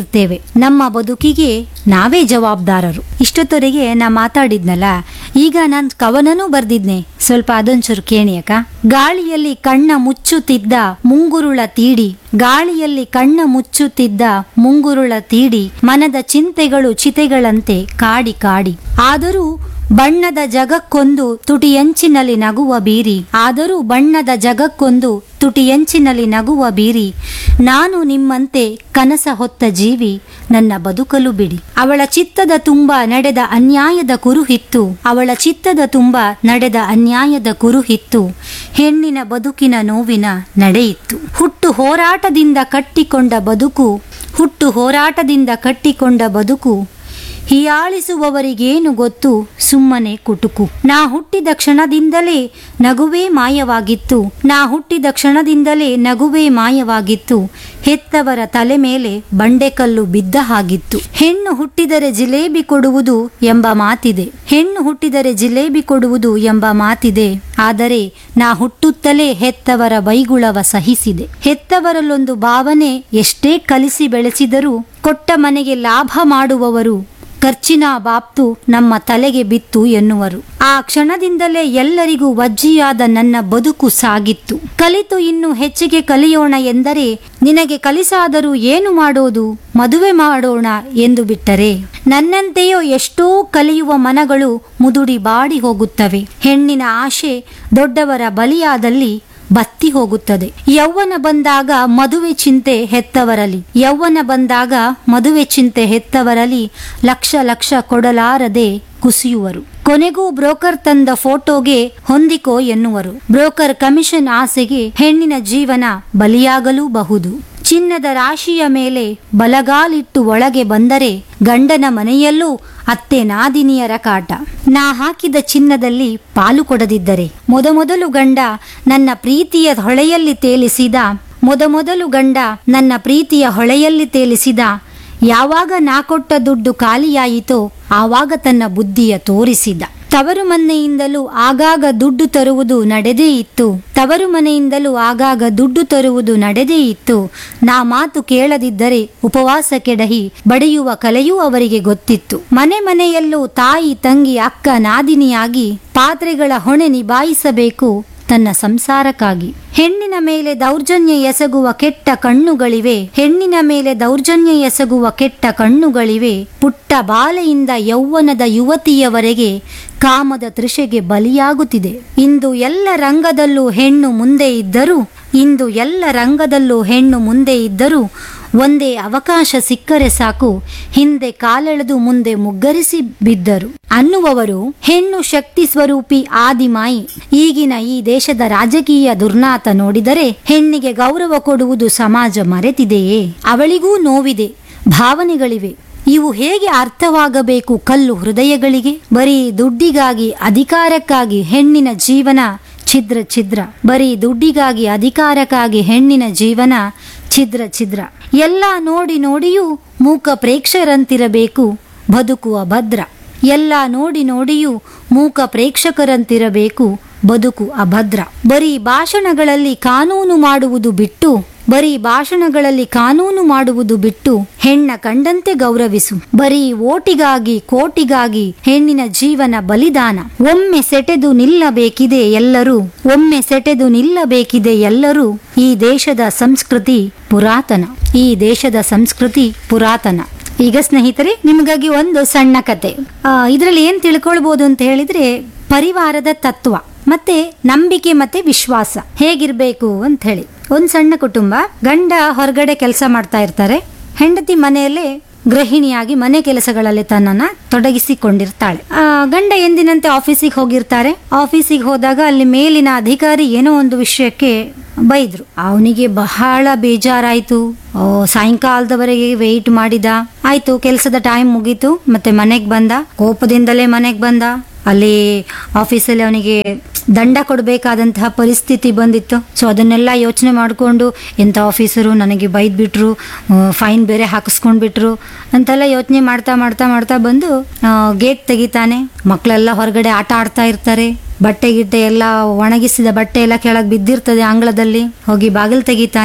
ಇರ್ತೇವೆ ನಮ್ಮ ಬದುಕಿಗೆ ನಾವೇ ಜವಾಬ್ದಾರರು ಇಷ್ಟೊತ್ತವರೆಗೆ ನಾ ಮಾತಾಡಿದ್ನಲ್ಲ ಈಗ ನಾನು ಕವನನೂ ಬರ್ದಿದ್ನೆ ಸ್ವಲ್ಪ ಅದೊಂಚೂರು ಕೇಣಿಯಕ ಗಾಳಿಯಲ್ಲಿ ಕಣ್ಣ ಮುಚ್ಚುತ್ತಿದ್ದ ಮುಂಗುರುಳ ತೀಡಿ ಗಾಳಿಯಲ್ಲಿ ಕಣ್ಣ ಮುಚ್ಚುತ್ತಿದ್ದ ಮುಂಗುರುಳ ತೀಡಿ ಮನದ ಚಿಂತೆಗಳು ಚಿತೆಗಳಂತೆ ಕಾಡಿ ಕಾಡಿ ಆದರೂ ಬಣ್ಣದ ಜಗಕ್ಕೊಂದು ತುಟಿಯಂಚಿನಲ್ಲಿ ನಗುವ ಬೀರಿ ಆದರೂ ಬಣ್ಣದ ಜಗಕ್ಕೊಂದು ತುಟಿಯಂಚಿನಲ್ಲಿ ನಗುವ ಬೀರಿ ನಾನು ನಿಮ್ಮಂತೆ ಕನಸ ಹೊತ್ತ ಜೀವಿ ನನ್ನ ಬದುಕಲು ಬಿಡಿ ಅವಳ ಚಿತ್ತದ ತುಂಬ ನಡೆದ ಅನ್ಯಾಯದ ಕುರುಹಿತ್ತು ಅವಳ ಚಿತ್ತದ ತುಂಬ ನಡೆದ ಅನ್ಯಾಯದ ಕುರುಹಿತ್ತು ಹೆಣ್ಣಿನ ಬದುಕಿನ ನೋವಿನ ನಡೆಯಿತ್ತು ಹುಟ್ಟು ಹೋರಾಟದಿಂದ ಕಟ್ಟಿಕೊಂಡ ಬದುಕು ಹುಟ್ಟು ಹೋರಾಟದಿಂದ ಕಟ್ಟಿಕೊಂಡ ಬದುಕು ಹೀಯಾಳಿಸುವವರಿಗೇನು ಗೊತ್ತು ಸುಮ್ಮನೆ ಕುಟುಕು ನಾ ಹುಟ್ಟಿದ ಕ್ಷಣದಿಂದಲೇ ನಗುವೇ ಮಾಯವಾಗಿತ್ತು ನಾ ಹುಟ್ಟಿದ ಕ್ಷಣದಿಂದಲೇ ನಗುವೇ ಮಾಯವಾಗಿತ್ತು ಹೆತ್ತವರ ತಲೆ ಮೇಲೆ ಬಂಡೆಕಲ್ಲು ಬಿದ್ದ ಹಾಗಿತ್ತು ಹೆಣ್ಣು ಹುಟ್ಟಿದರೆ ಜಿಲೇಬಿ ಕೊಡುವುದು ಎಂಬ ಮಾತಿದೆ ಹೆಣ್ಣು ಹುಟ್ಟಿದರೆ ಜಿಲೇಬಿ ಕೊಡುವುದು ಎಂಬ ಮಾತಿದೆ ಆದರೆ ನಾ ಹುಟ್ಟುತ್ತಲೇ ಹೆತ್ತವರ ಬೈಗುಳವ ಸಹಿಸಿದೆ ಹೆತ್ತವರಲ್ಲೊಂದು ಭಾವನೆ ಎಷ್ಟೇ ಕಲಿಸಿ ಬೆಳೆಸಿದರೂ ಕೊಟ್ಟ ಮನೆಗೆ ಲಾಭ ಮಾಡುವವರು ಖರ್ಚಿನ ಬಾಪ್ತು ನಮ್ಮ ತಲೆಗೆ ಬಿತ್ತು ಎನ್ನುವರು ಆ ಕ್ಷಣದಿಂದಲೇ ಎಲ್ಲರಿಗೂ ವಜ್ಜಿಯಾದ ನನ್ನ ಬದುಕು ಸಾಗಿತ್ತು ಕಲಿತು ಇನ್ನು ಹೆಚ್ಚಿಗೆ ಕಲಿಯೋಣ ಎಂದರೆ ನಿನಗೆ ಕಲಿಸಾದರೂ ಏನು ಮಾಡೋದು ಮದುವೆ ಮಾಡೋಣ ಎಂದು ಬಿಟ್ಟರೆ ನನ್ನಂತೆಯೋ ಎಷ್ಟೋ ಕಲಿಯುವ ಮನಗಳು ಮುದುಡಿ ಬಾಡಿ ಹೋಗುತ್ತವೆ ಹೆಣ್ಣಿನ ಆಶೆ ದೊಡ್ಡವರ ಬಲಿಯಾದಲ್ಲಿ ಬತ್ತಿ ಹೋಗುತ್ತದೆ ಯೌವನ ಬಂದಾಗ ಮದುವೆ ಚಿಂತೆ ಹೆತ್ತವರಲಿ ಯೌವನ ಬಂದಾಗ ಮದುವೆ ಚಿಂತೆ ಹೆತ್ತವರಲಿ ಲಕ್ಷ ಲಕ್ಷ ಕೊಡಲಾರದೆ ಕುಸಿಯುವರು ಕೊನೆಗೂ ಬ್ರೋಕರ್ ತಂದ ಫೋಟೋಗೆ ಹೊಂದಿಕೋ ಎನ್ನುವರು ಬ್ರೋಕರ್ ಕಮಿಷನ್ ಆಸೆಗೆ ಹೆಣ್ಣಿನ ಜೀವನ ಬಲಿಯಾಗಲೂಬಹುದು ಚಿನ್ನದ ರಾಶಿಯ ಮೇಲೆ ಬಲಗಾಲಿಟ್ಟು ಒಳಗೆ ಬಂದರೆ ಗಂಡನ ಮನೆಯಲ್ಲೂ ಅತ್ತೆ ನಾದಿನಿಯರ ಕಾಟ ನಾ ಹಾಕಿದ ಚಿನ್ನದಲ್ಲಿ ಪಾಲು ಕೊಡದಿದ್ದರೆ ಮೊದಮೊದಲು ಗಂಡ ನನ್ನ ಪ್ರೀತಿಯ ಹೊಳೆಯಲ್ಲಿ ತೇಲಿಸಿದ ಮೊದಮೊದಲು ಗಂಡ ನನ್ನ ಪ್ರೀತಿಯ ಹೊಳೆಯಲ್ಲಿ ತೇಲಿಸಿದ ಯಾವಾಗ ನಾ ಕೊಟ್ಟ ದುಡ್ಡು ಖಾಲಿಯಾಯಿತೋ ಆವಾಗ ತನ್ನ ಬುದ್ಧಿಯ ತೋರಿಸಿದ ತವರು ಮನೆಯಿಂದಲೂ ಆಗಾಗ ದುಡ್ಡು ತರುವುದು ನಡೆದೇ ಇತ್ತು ತವರು ಮನೆಯಿಂದಲೂ ಆಗಾಗ ದುಡ್ಡು ತರುವುದು ನಡೆದೇ ಇತ್ತು ನಾ ಮಾತು ಕೇಳದಿದ್ದರೆ ಉಪವಾಸ ಕೆಡಹಿ ಬಡಿಯುವ ಕಲೆಯೂ ಅವರಿಗೆ ಗೊತ್ತಿತ್ತು ಮನೆ ಮನೆಯಲ್ಲೂ ತಾಯಿ ತಂಗಿ ಅಕ್ಕ ನಾದಿನಿಯಾಗಿ ಪಾತ್ರೆಗಳ ಹೊಣೆ ನಿಭಾಯಿಸಬೇಕು ತನ್ನ ಸಂಸಾರಕ್ಕಾಗಿ ಹೆಣ್ಣಿನ ಮೇಲೆ ದೌರ್ಜನ್ಯ ಎಸಗುವ ಕೆಟ್ಟ ಕಣ್ಣುಗಳಿವೆ ಹೆಣ್ಣಿನ ಮೇಲೆ ದೌರ್ಜನ್ಯ ಎಸಗುವ ಕೆಟ್ಟ ಕಣ್ಣುಗಳಿವೆ ಪುಟ್ಟ ಬಾಲೆಯಿಂದ ಯೌವನದ ಯುವತಿಯವರೆಗೆ ಕಾಮದ ತೃಷೆಗೆ ಬಲಿಯಾಗುತ್ತಿದೆ ಇಂದು ಎಲ್ಲ ರಂಗದಲ್ಲೂ ಹೆಣ್ಣು ಮುಂದೆ ಇದ್ದರೂ ಇಂದು ಎಲ್ಲ ರಂಗದಲ್ಲೂ ಹೆಣ್ಣು ಮುಂದೆ ಇದ್ದರೂ ಒಂದೇ ಅವಕಾಶ ಸಿಕ್ಕರೆ ಸಾಕು ಹಿಂದೆ ಕಾಲೆಳೆದು ಮುಂದೆ ಮುಗ್ಗರಿಸಿ ಬಿದ್ದರು ಅನ್ನುವವರು ಹೆಣ್ಣು ಶಕ್ತಿ ಸ್ವರೂಪಿ ಆದಿಮಾಯಿ ಈಗಿನ ಈ ದೇಶದ ರಾಜಕೀಯ ದುರ್ನಾತ ನೋಡಿದರೆ ಹೆಣ್ಣಿಗೆ ಗೌರವ ಕೊಡುವುದು ಸಮಾಜ ಮರೆತಿದೆಯೇ ಅವಳಿಗೂ ನೋವಿದೆ ಭಾವನೆಗಳಿವೆ ಇವು ಹೇಗೆ ಅರ್ಥವಾಗಬೇಕು ಕಲ್ಲು ಹೃದಯಗಳಿಗೆ ಬರೀ ದುಡ್ಡಿಗಾಗಿ ಅಧಿಕಾರಕ್ಕಾಗಿ ಹೆಣ್ಣಿನ ಜೀವನ ಛಿದ್ರ ಛಿದ್ರ ಬರೀ ದುಡ್ಡಿಗಾಗಿ ಅಧಿಕಾರಕ್ಕಾಗಿ ಹೆಣ್ಣಿನ ಜೀವನ ಛಿದ್ರ ಛಿದ್ರ ಎಲ್ಲ ನೋಡಿ ನೋಡಿಯೂ ಮೂಕ ಪ್ರೇಕ್ಷರಂತಿರಬೇಕು ಬದುಕು ಅಭದ್ರ ಎಲ್ಲ ನೋಡಿ ನೋಡಿಯೂ ಮೂಕ ಪ್ರೇಕ್ಷಕರಂತಿರಬೇಕು ಬದುಕು ಅಭದ್ರ ಬರೀ ಭಾಷಣಗಳಲ್ಲಿ ಕಾನೂನು ಮಾಡುವುದು ಬಿಟ್ಟು ಬರೀ ಭಾಷಣಗಳಲ್ಲಿ ಕಾನೂನು ಮಾಡುವುದು ಬಿಟ್ಟು ಹೆಣ್ಣ ಕಂಡಂತೆ ಗೌರವಿಸು ಬರೀ ಓಟಿಗಾಗಿ ಕೋಟಿಗಾಗಿ ಹೆಣ್ಣಿನ ಜೀವನ ಬಲಿದಾನ ಒಮ್ಮೆ ಸೆಟೆದು ನಿಲ್ಲಬೇಕಿದೆ ಎಲ್ಲರೂ ಒಮ್ಮೆ ಸೆಟೆದು ನಿಲ್ಲಬೇಕಿದೆ ಎಲ್ಲರೂ ಈ ದೇಶದ ಸಂಸ್ಕೃತಿ ಪುರಾತನ ಈ ದೇಶದ ಸಂಸ್ಕೃತಿ ಪುರಾತನ ಈಗ ಸ್ನೇಹಿತರೆ ನಿಮಗಾಗಿ ಒಂದು ಸಣ್ಣ ಕತೆ ಇದರಲ್ಲಿ ಏನ್ ತಿಳ್ಕೊಳ್ಬಹುದು ಅಂತ ಹೇಳಿದ್ರೆ ಪರಿವಾರದ ತತ್ವ ಮತ್ತೆ ನಂಬಿಕೆ ಮತ್ತೆ ವಿಶ್ವಾಸ ಹೇಗಿರ್ಬೇಕು ಅಂತ ಹೇಳಿ ಒಂದ್ ಸಣ್ಣ ಕುಟುಂಬ ಗಂಡ ಹೊರಗಡೆ ಕೆಲಸ ಮಾಡ್ತಾ ಇರ್ತಾರೆ ಹೆಂಡತಿ ಮನೆಯಲ್ಲೇ ಗೃಹಿಣಿಯಾಗಿ ಮನೆ ಕೆಲಸಗಳಲ್ಲಿ ತನ್ನನ್ನ ತೊಡಗಿಸಿಕೊಂಡಿರ್ತಾಳೆ ಆ, ಗಂಡ ಎಂದಿನಂತೆ ಆಫೀಸಿಗೆ ಹೋಗಿರ್ತಾರೆ ಆಫೀಸಿಗೆ ಹೋದಾಗ ಅಲ್ಲಿ ಮೇಲಿನ ಅಧಿಕಾರಿ ಏನೋ ಒಂದು ವಿಷಯಕ್ಕೆ ಬೈದ್ರು ಅವನಿಗೆ ಬಹಳ ಬೇಜಾರಾಯ್ತು ಓ, ಸಾಯಂಕಾಲದವರೆಗೆ ವೆಯ್ಟ್ ಮಾಡಿದ ಆಯ್ತು ಕೆಲಸದ ಟೈಮ್ ಮುಗೀತು ಮತ್ತೆ ಮನೆಗೆ ಬಂದ ಕೋಪದಿಂದಲೇ ಮನೆಗೆ ಬಂದ ಅಲ್ಲಿ ಆಫೀಸಲ್ಲಿ ಅವನಿಗೆ ದಂಡ ಕೊಡಬೇಕಾದಂತಹ ಪರಿಸ್ಥಿತಿ ಬಂದಿತ್ತು ಸೊ ಅದನ್ನೆಲ್ಲ ಯೋಚನೆ ಮಾಡಿಕೊಂಡು ಎಂಥ ಆಫೀಸರು ನನಗೆ ಬೈದ್ಬಿಟ್ರು ಫೈನ್ ಬೇರೆ ಹಾಕಿಸ್ಕೊಂಡ್ಬಿಟ್ರು ಅಂತೆಲ್ಲ ಯೋಚನೆ ಮಾಡ್ತಾ ಮಾಡ್ತಾ ಮಾಡ್ತಾ ಬಂದು ಗೇಟ್ ತೆಗಿತಾನೆ ಮಕ್ಕಳೆಲ್ಲ ಹೊರಗಡೆ ಆಟ ಆಡ್ತಾ ಇರ್ತಾರೆ ಬಟ್ಟೆ ಗಿಟ್ಟೆ ಎಲ್ಲ ಒಣಗಿಸಿದ ಬಟ್ಟೆ ಎಲ್ಲ ಕೆಳಗೆ ಬಿದ್ದಿರ್ತದೆ ಅಂಗಳದಲ್ಲಿ ಹೋಗಿ ಬಾಗಿಲು ತೆಗಿತಾನೆ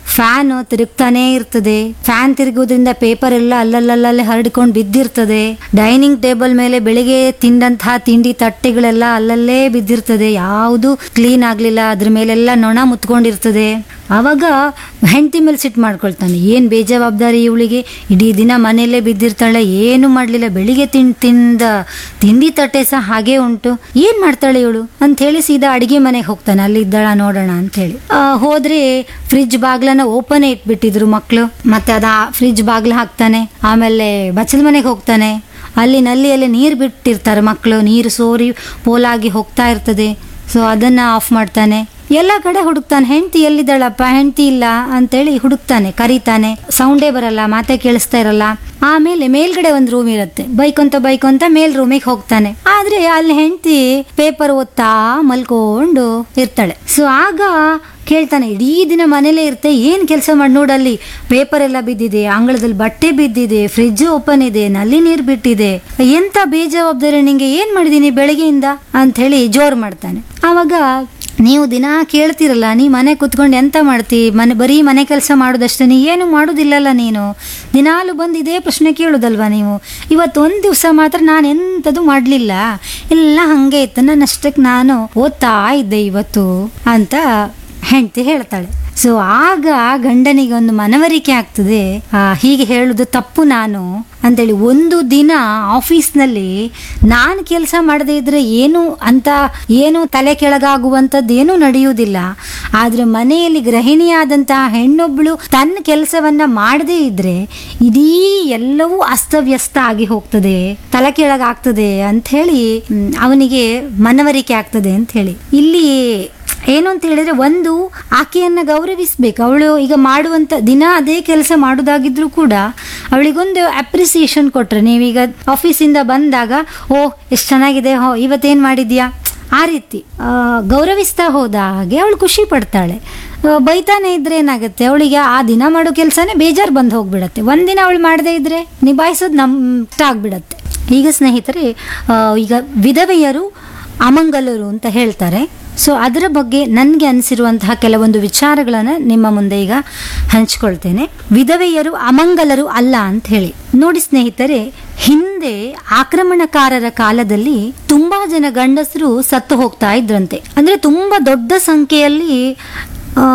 ಫ್ಯಾನ್ ತಿರುಗ್ತಾನೇ ಇರ್ತದೆ ಫ್ಯಾನ್ ತಿರುಗೋದ್ರಿಂದ ಪೇಪರ್ ಎಲ್ಲ ಅಲ್ಲಲ್ಲಲ್ಲೇ ಹರಡಿಕೊಂಡು ಬಿದ್ದಿರ್ತದೆ ಡೈನಿಂಗ್ ಟೇಬಲ್ ಮೇಲೆ ಬೆಳಿಗ್ಗೆ ತಿಂದಂತಹ ತಿಂಡಿ ತಟ್ಟೆಗಳೆಲ್ಲ ಅಲ್ಲಲ್ಲೇ ಬಿದ್ದಿರ್ತದೆ ಯಾವುದು ಕ್ಲೀನ್ ಆಗ್ಲಿಲ್ಲ ಅದ್ರ ಮೇಲೆಲ್ಲ ನೊಣ ಮುತ್ಕೊಂಡಿರ್ತದೆ ಆವಾಗ ಹೆಂಡತಿ ಮೇಲೆ ಸಿಟ್ಟು ಮಾಡ್ಕೊಳ್ತಾನೆ ಏನು ಬೇಜವಾಬ್ದಾರಿ ಇವಳಿಗೆ ಇಡೀ ದಿನ ಮನೆಯಲ್ಲೇ ಬಿದ್ದಿರ್ತಾಳೆ ಏನು ಮಾಡಲಿಲ್ಲ ಬೆಳಿಗ್ಗೆ ತಿನ್ ತಿಂದ ತಿಂಡಿ ತಟ್ಟೆ ಸಹ ಹಾಗೆ ಉಂಟು ಏನು ಮಾಡ್ತಾಳೆ ಇವಳು ಅಂತ ಹೇಳಿ ಸೀದಾ ಅಡಿಗೆ ಮನೆಗೆ ಹೋಗ್ತಾನೆ ಅಲ್ಲಿ ಇದ್ದಾಳ ನೋಡೋಣ ಅಂತ ಹೇಳಿ ಆ, ಹೋದ್ರೆ ಫ್ರಿಜ್ ಬಾಗ್ಲನ್ನ ಓಪನ್ ಇಟ್ಬಿಟ್ಟಿದ್ರು ಮಕ್ಕಳು ಮತ್ತೆ ಅದ ಫ್ರಿಜ್ ಬಾಗ್ಲ ಹಾಕ್ತಾನೆ ಆಮೇಲೆ ಬಚ್ಚಲ ಮನೆಗೆ ಹೋಗ್ತಾನೆ ಅಲ್ಲಿ ನಲ್ಲಿಯಲ್ಲಿ ನೀರು ಬಿಟ್ಟಿರ್ತಾರೆ ಮಕ್ಕಳು ನೀರು ಸೋರಿ ಪೋಲಾಗಿ ಹೋಗ್ತಾ ಇರ್ತದೆ ಸೊ ಅದನ್ನ ಆಫ್ ಮಾಡ್ತಾನೆ ಎಲ್ಲ ಕಡೆ ಹುಡುಕ್ತಾನೆ ಹೆಂಡತಿ ಎಲ್ಲಿದ್ದಾಳಪ್ಪ ಹೆಂಡತಿ ಇಲ್ಲ ಅಂತೇಳಿ ಹುಡುಕ್ತಾನೆ ಕರೀತಾನೆ ಸೌಂಡೇ ಬರಲ್ಲ ಮಾತೆ ಕೇಳಿಸ್ತಾ ಇರಲ್ಲ ಆಮೇಲೆ ಮೇಲ್ಗಡೆ ಒಂದು ರೂಮ್ ಇರುತ್ತೆ ಬೈಕೊಂತ ಬೈಕೊಂತ ಮೇಲ್ ರೂಮಿಗೆ ಹೋಗ್ತಾನೆ ಆದ್ರೆ ಅಲ್ಲಿ ಹೆಂಡತಿ ಪೇಪರ್ ಓದ್ತಾ ಮಲ್ಕೊಂಡು ಇರ್ತಾಳೆ ಸೊ ಆಗ ಕೇಳ್ತಾನೆ ಇಡೀ ದಿನ ಮನೇಲೇ ಇರ್ತೆ ಏನ್ ಕೆಲಸ ಮಾಡಿ ನೋಡಲ್ಲಿ ಪೇಪರ್ ಎಲ್ಲ ಬಿದ್ದಿದೆ ಅಂಗಳದಲ್ಲಿ ಬಟ್ಟೆ ಬಿದ್ದಿದೆ ಫ್ರಿಜ್ ಓಪನ್ ಇದೆ ನಲ್ಲಿ ನೀರು ಬಿಟ್ಟಿದೆ ಎಂತ ಬೇಜವಾಬ್ದಾರಿ ನಿಂಗೆ ಏನ್ ಮಾಡಿದೀನಿ ಬೆಳಗ್ಗೆಯಿಂದ ಅಂತ ಹೇಳಿ ಜೋರ್ ಮಾಡ್ತಾನೆ ಆವಾಗ ನೀವು ದಿನ ಕೇಳ್ತಿರಲ್ಲ ನೀ ಮನೆ ಕುತ್ಕೊಂಡು ಎಂತ ಮಾಡ್ತಿ ಮನೆ ಬರೀ ಮನೆ ಕೆಲಸ ಮಾಡೋದಷ್ಟೇ ನೀ ಏನು ಮಾಡೋದಿಲ್ಲಲ್ಲ ನೀನು ದಿನಾಲು ಬಂದು ಇದೇ ಪ್ರಶ್ನೆ ಕೇಳೋದಲ್ವಾ ನೀವು ಇವತ್ತು ಒಂದು ದಿವಸ ಮಾತ್ರ ನಾನು ಎಂಥದ್ದು ಮಾಡಲಿಲ್ಲ ಎಲ್ಲ ಹಾಗೆ ಇತ್ತು ನನ್ನಷ್ಟಕ್ಕೆ ನಾನು ಓದ್ತಾ ಇದ್ದೆ ಇವತ್ತು ಅಂತ ಹೆಂಡತಿ ಹೇಳ್ತಾಳೆ ಸೊ ಆಗ ಗಂಡನಿಗೆ ಒಂದು ಮನವರಿಕೆ ಆಗ್ತದೆ ಆ, ಹೀಗೆ ಹೇಳುದು ತಪ್ಪು ನಾನು ಅಂತೇಳಿ ಒಂದು ದಿನ ಆಫೀಸ್ನಲ್ಲಿ ನಾನು ಕೆಲಸ ಮಾಡದೇ ಇದ್ರೆ ಏನು ಅಂತ ಏನು ತಲೆ ಕೆಳಗಾಗುವಂಥದ್ದು ಏನೂ ನಡೆಯುವುದಿಲ್ಲ ಆದ್ರೆ ಮನೆಯಲ್ಲಿ ಗೃಹಿಣಿಯಾದಂತಹ ಹೆಣ್ಣೊಬ್ಬಳು ತನ್ನ ಕೆಲಸವನ್ನ ಮಾಡದೇ ಇದ್ರೆ ಇಡೀ ಎಲ್ಲವೂ ಅಸ್ತವ್ಯಸ್ತ ಆಗಿ ಹೋಗ್ತದೆ ತಲೆ ಕೆಳಗಾಗ್ತದೆ ಅಂತ ಹೇಳಿ ಮ್, ಅವನಿಗೆ ಮನವರಿಕೆ ಆಗ್ತದೆ ಅಂತ ಹೇಳಿ ಇಲ್ಲಿ ಏನು ಅಂತ ಹೇಳಿದ್ರೆ ಒಂದು ಆಕೆಯನ್ನ ಗೌರವಿಸ್ಬೇಕು ಅವಳು ಈಗ ಮಾಡುವಂತ ದಿನ ಅದೇ ಕೆಲಸ ಮಾಡುದಾಗಿದ್ರು ಕೂಡ ಅವಳಿಗೊಂದು ಅಪ್ರಿಸಿಯೇಷನ್ ಕೊಟ್ರೆ ನೀವೀಗ ಆಫೀಸಿಂದ ಬಂದಾಗ ಓ ಎಷ್ಟು ಚೆನ್ನಾಗಿದೆ ಹೋ ಇವತ್ತೇನು ಮಾಡಿದ್ಯಾ ಆ ರೀತಿ ಆ, ಗೌರವಿಸ್ತಾ ಹೋದ ಹಾಗೆ ಅವಳು ಖುಷಿ ಪಡ್ತಾಳೆ ಆ, ಬೈತಾನೆ ಇದ್ರೆ ಏನಾಗುತ್ತೆ ಅವಳಿಗೆ ಆ ದಿನ ಮಾಡೋ ಕೆಲಸನೇ ಬೇಜಾರು ಬಂದು ಹೋಗ್ಬಿಡತ್ತೆ ಒಂದಿನ ಅವಳು ಮಾಡದೇ ಇದ್ರೆ ನಿಭಾಯಿಸೋದು ನಮ್ ಇಷ್ಟ ಆಗ್ಬಿಡತ್ತೆ ಈಗ ಸ್ನೇಹಿತರೆ ಆ, ಈಗ ವಿಧವೆಯರು ಅಮಂಗಲರು ಅಂತ ಹೇಳ್ತಾರೆ ಸೊ ಅದರ ಬಗ್ಗೆ ನನಗೆ ಅನಿಸಿರುವಂತಹ ಕೆಲವೊಂದು ವಿಚಾರಗಳನ್ನು ನಿಮ್ಮ ಮುಂದೆ ಈಗ ಹಂಚ್ಕೊಳ್ತೇನೆ ವಿಧವೆಯರು ಅಮಂಗಲರು ಅಲ್ಲ ಅಂತ ಹೇಳಿ ನೋಡಿ ಸ್ನೇಹಿತರೆ ಹಿಂದೆ ಆಕ್ರಮಣಕಾರರ ಕಾಲದಲ್ಲಿ ತುಂಬಾ ಜನ ಗಂಡಸರು ಸತ್ತು ಹೋಗ್ತಾ ಇದ್ರಂತೆ ಅಂದ್ರೆ ತುಂಬಾ ದೊಡ್ಡ ಸಂಖ್ಯೆಯಲ್ಲಿ ಆ,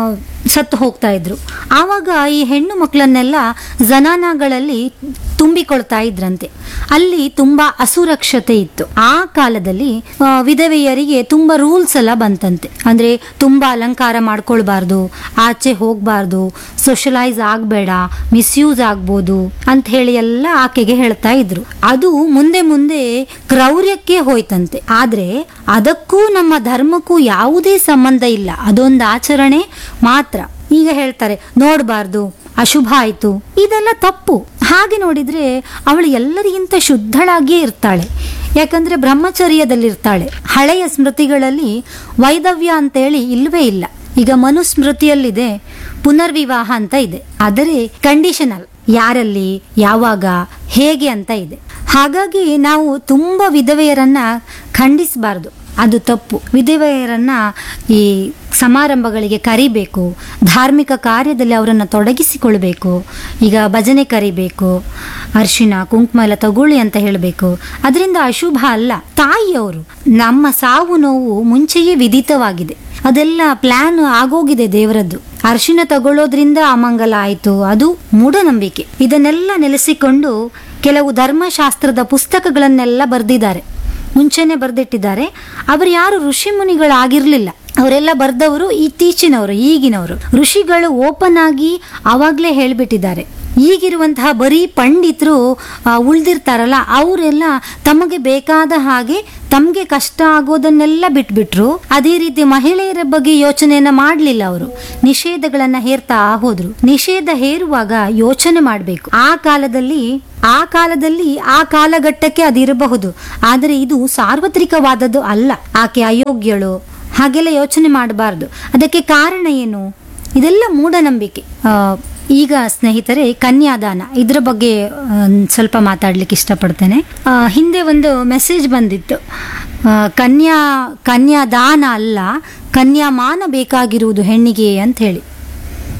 ಸತ್ತು ಹೋಗ್ತಾ ಇದ್ರು ಆವಾಗ ಈ ಹೆಣ್ಣು ಮಕ್ಕಳನ್ನೆಲ್ಲ ಜನಾನಗಳಲ್ಲಿ ತುಂಬಿಕೊಳ್ತಾ ಇದ್ರಂತೆ ಅಲ್ಲಿ ತುಂಬಾ ಅಸುರಕ್ಷತೆ ಇತ್ತು ಆ ಕಾಲದಲ್ಲಿ ಆ, ವಿಧವೆಯರಿಗೆ ತುಂಬಾ ರೂಲ್ಸ್ ಎಲ್ಲ ಬಂತಂತೆ ಅಂದ್ರೆ ತುಂಬಾ ಅಲಂಕಾರ ಮಾಡ್ಕೊಳ್ಬಾರ್ದು ಆಚೆ ಹೋಗ್ಬಾರ್ದು ಸೋಷಲೈಸ್ ಆಗಬೇಡ ಮಿಸ್ಯೂಸ್ ಆಗ್ಬೋದು ಅಂತ ಹೇಳಿ ಎಲ್ಲ ಆಕೆಗೆ ಹೇಳ್ತಾ ಇದ್ರು ಅದು ಮುಂದೆ ಮುಂದೆ ಕ್ರೌರ್ಯಕ್ಕೆ ಹೋಯ್ತಂತೆ ಆದ್ರೆ ಅದಕ್ಕೂ ನಮ್ಮ ಧರ್ಮಕ್ಕೂ ಯಾವುದೇ ಸಂಬಂಧ ಇಲ್ಲ ಅದೊಂದು ಆಚರಣೆ ಮಾತ್ರ ಈಗ ಹೇಳ್ತಾರೆ ನೋಡಬಾರ್ದು ಅಶುಭ ಆಯ್ತು ಇದೆಲ್ಲ ತಪ್ಪು ಹಾಗೆ ನೋಡಿದ್ರೆ ಅವಳು ಎಲ್ಲರಿಗಿಂತ ಶುದ್ಧಳಾಗಿಯೇ ಇರ್ತಾಳೆ ಯಾಕಂದ್ರೆ ಬ್ರಹ್ಮಚರ್ಯದಲ್ಲಿರ್ತಾಳೆ ಹಳೆಯ ಸ್ಮೃತಿಗಳಲ್ಲಿ ವೈದವ್ಯ ಅಂತೇಳಿ ಇಲ್ವೇ ಇಲ್ಲ ಈಗ ಮನುಸ್ಮೃತಿಯಲ್ಲಿದೆ ಪುನರ್ವಿವಾಹ ಅಂತ ಇದೆ ಆದರೆ ಕಂಡೀಷನಲ್ ಯಾರಲ್ಲಿ ಯಾವಾಗ ಹೇಗೆ ಅಂತ ಇದೆ ಹಾಗಾಗಿ ನಾವು ತುಂಬ ವಿಧವೆಯರನ್ನ ಖಂಡಿಸಬಾರ್ದು ಅದು ತಪ್ಪು ವಿಧವೆಯರನ್ನ ಈ ಸಮಾರಂಭಗಳಿಗೆ ಕರಿಬೇಕು ಧಾರ್ಮಿಕ ಕಾರ್ಯದಲ್ಲಿ ಅವರನ್ನು ತೊಡಗಿಸಿಕೊಳ್ಬೇಕು ಈಗ ಭಜನೆ ಕರಿಬೇಕು ಅರಿಶಿನ ಕುಂಕುಮ ಎಲ್ಲ ತಗೊಳ್ಳಿ ಅಂತ ಹೇಳಬೇಕು ಅದರಿಂದ ಅಶುಭ ಅಲ್ಲ ತಾಯಿಯವರು ನಮ್ಮ ಸಾವು ನೋವು ಮುಂಚೆಯೇ ವಿದಿತವಾಗಿದೆ ಅದೆಲ್ಲ ಪ್ಲಾನ್ ಆಗೋಗಿದೆ ದೇವರದ್ದು ಅರಿಶಿನ ತಗೊಳ್ಳೋದ್ರಿಂದ ಅಮಂಗಲ ಆಯಿತು ಅದು ಮೂಢನಂಬಿಕೆ ಇದನ್ನೆಲ್ಲ ನೆಲೆಸಿಕೊಂಡು ಕೆಲವು ಧರ್ಮಶಾಸ್ತ್ರದ ಪುಸ್ತಕಗಳನ್ನೆಲ್ಲ ಬರೆದಿದ್ದಾರೆ ಮುಂಚೆನೆ ಬರೆದಿಟ್ಟಿದ್ದಾರೆ ಅವರು ಯಾರು ಋಷಿ ಮುನಿಗಳಾಗಿರ್ಲಿಲ್ಲ ಅವರೆಲ್ಲ ಬರ್ದವರು ಇತ್ತೀಚಿನವರು ಈಗಿನವರು ಋಷಿಗಳು ಓಪನ್ ಆಗಿ ಅವಾಗ್ಲೇ ಹೇಳ್ಬಿಟ್ಟಿದ್ದಾರೆ ಈಗಿರುವಂತಹ ಬರೀ ಪಂಡಿತರು ಆ, ಉಳ್ದಿರ್ತಾರಲ್ಲ ಅವರೆಲ್ಲ ತಮಗೆ ಬೇಕಾದ ಹಾಗೆ ತಮಗೆ ಕಷ್ಟ ಆಗೋದನ್ನೆಲ್ಲ ಬಿಟ್ಬಿಟ್ರು ಅದೇ ರೀತಿ ಮಹಿಳೆಯರ ಬಗ್ಗೆ ಯೋಚನೆಯನ್ನ ಮಾಡಲಿಲ್ಲ ಅವರು ನಿಷೇಧಗಳನ್ನ ಹೇರ್ತಾ ಹೋದ್ರು ನಿಷೇಧ ಹೇರುವಾಗ ಯೋಚನೆ ಮಾಡಬೇಕು ಆ ಕಾಲದಲ್ಲಿ ಆ ಕಾಲದಲ್ಲಿ ಆ ಕಾಲಘಟ್ಟಕ್ಕೆ ಅದಿರಬಹುದು ಆದರೆ ಇದು ಸಾರ್ವತ್ರಿಕವಾದದ್ದು ಅಲ್ಲ ಆಕೆ ಅಯೋಗ್ಯಳು ಹಾಗೆಲ್ಲ ಯೋಚನೆ ಮಾಡಬಾರ್ದು ಅದಕ್ಕೆ ಕಾರಣ ಏನು ಇದೆಲ್ಲ ಮೂಢನಂಬಿಕೆ ಆ, ಈಗ ಸ್ನೇಹಿತರೆ ಕನ್ಯಾದಾನ ಇದ್ರ ಬಗ್ಗೆ ಆ, ಸ್ವಲ್ಪ ಮಾತಾಡ್ಲಿಕ್ಕೆ ಇಷ್ಟಪಡ್ತೇನೆ ಆ, ಹಿಂದೆ ಒಂದು ಮೆಸೇಜ್ ಬಂದಿತ್ತು ಆ, ಕನ್ಯಾ ಕನ್ಯಾದಾನ ಅಲ್ಲ ಕನ್ಯಾಮಾನ ಬೇಕಾಗಿರುವುದು ಹೆಣ್ಣಿಗೆ ಅಂತ ಹೇಳಿ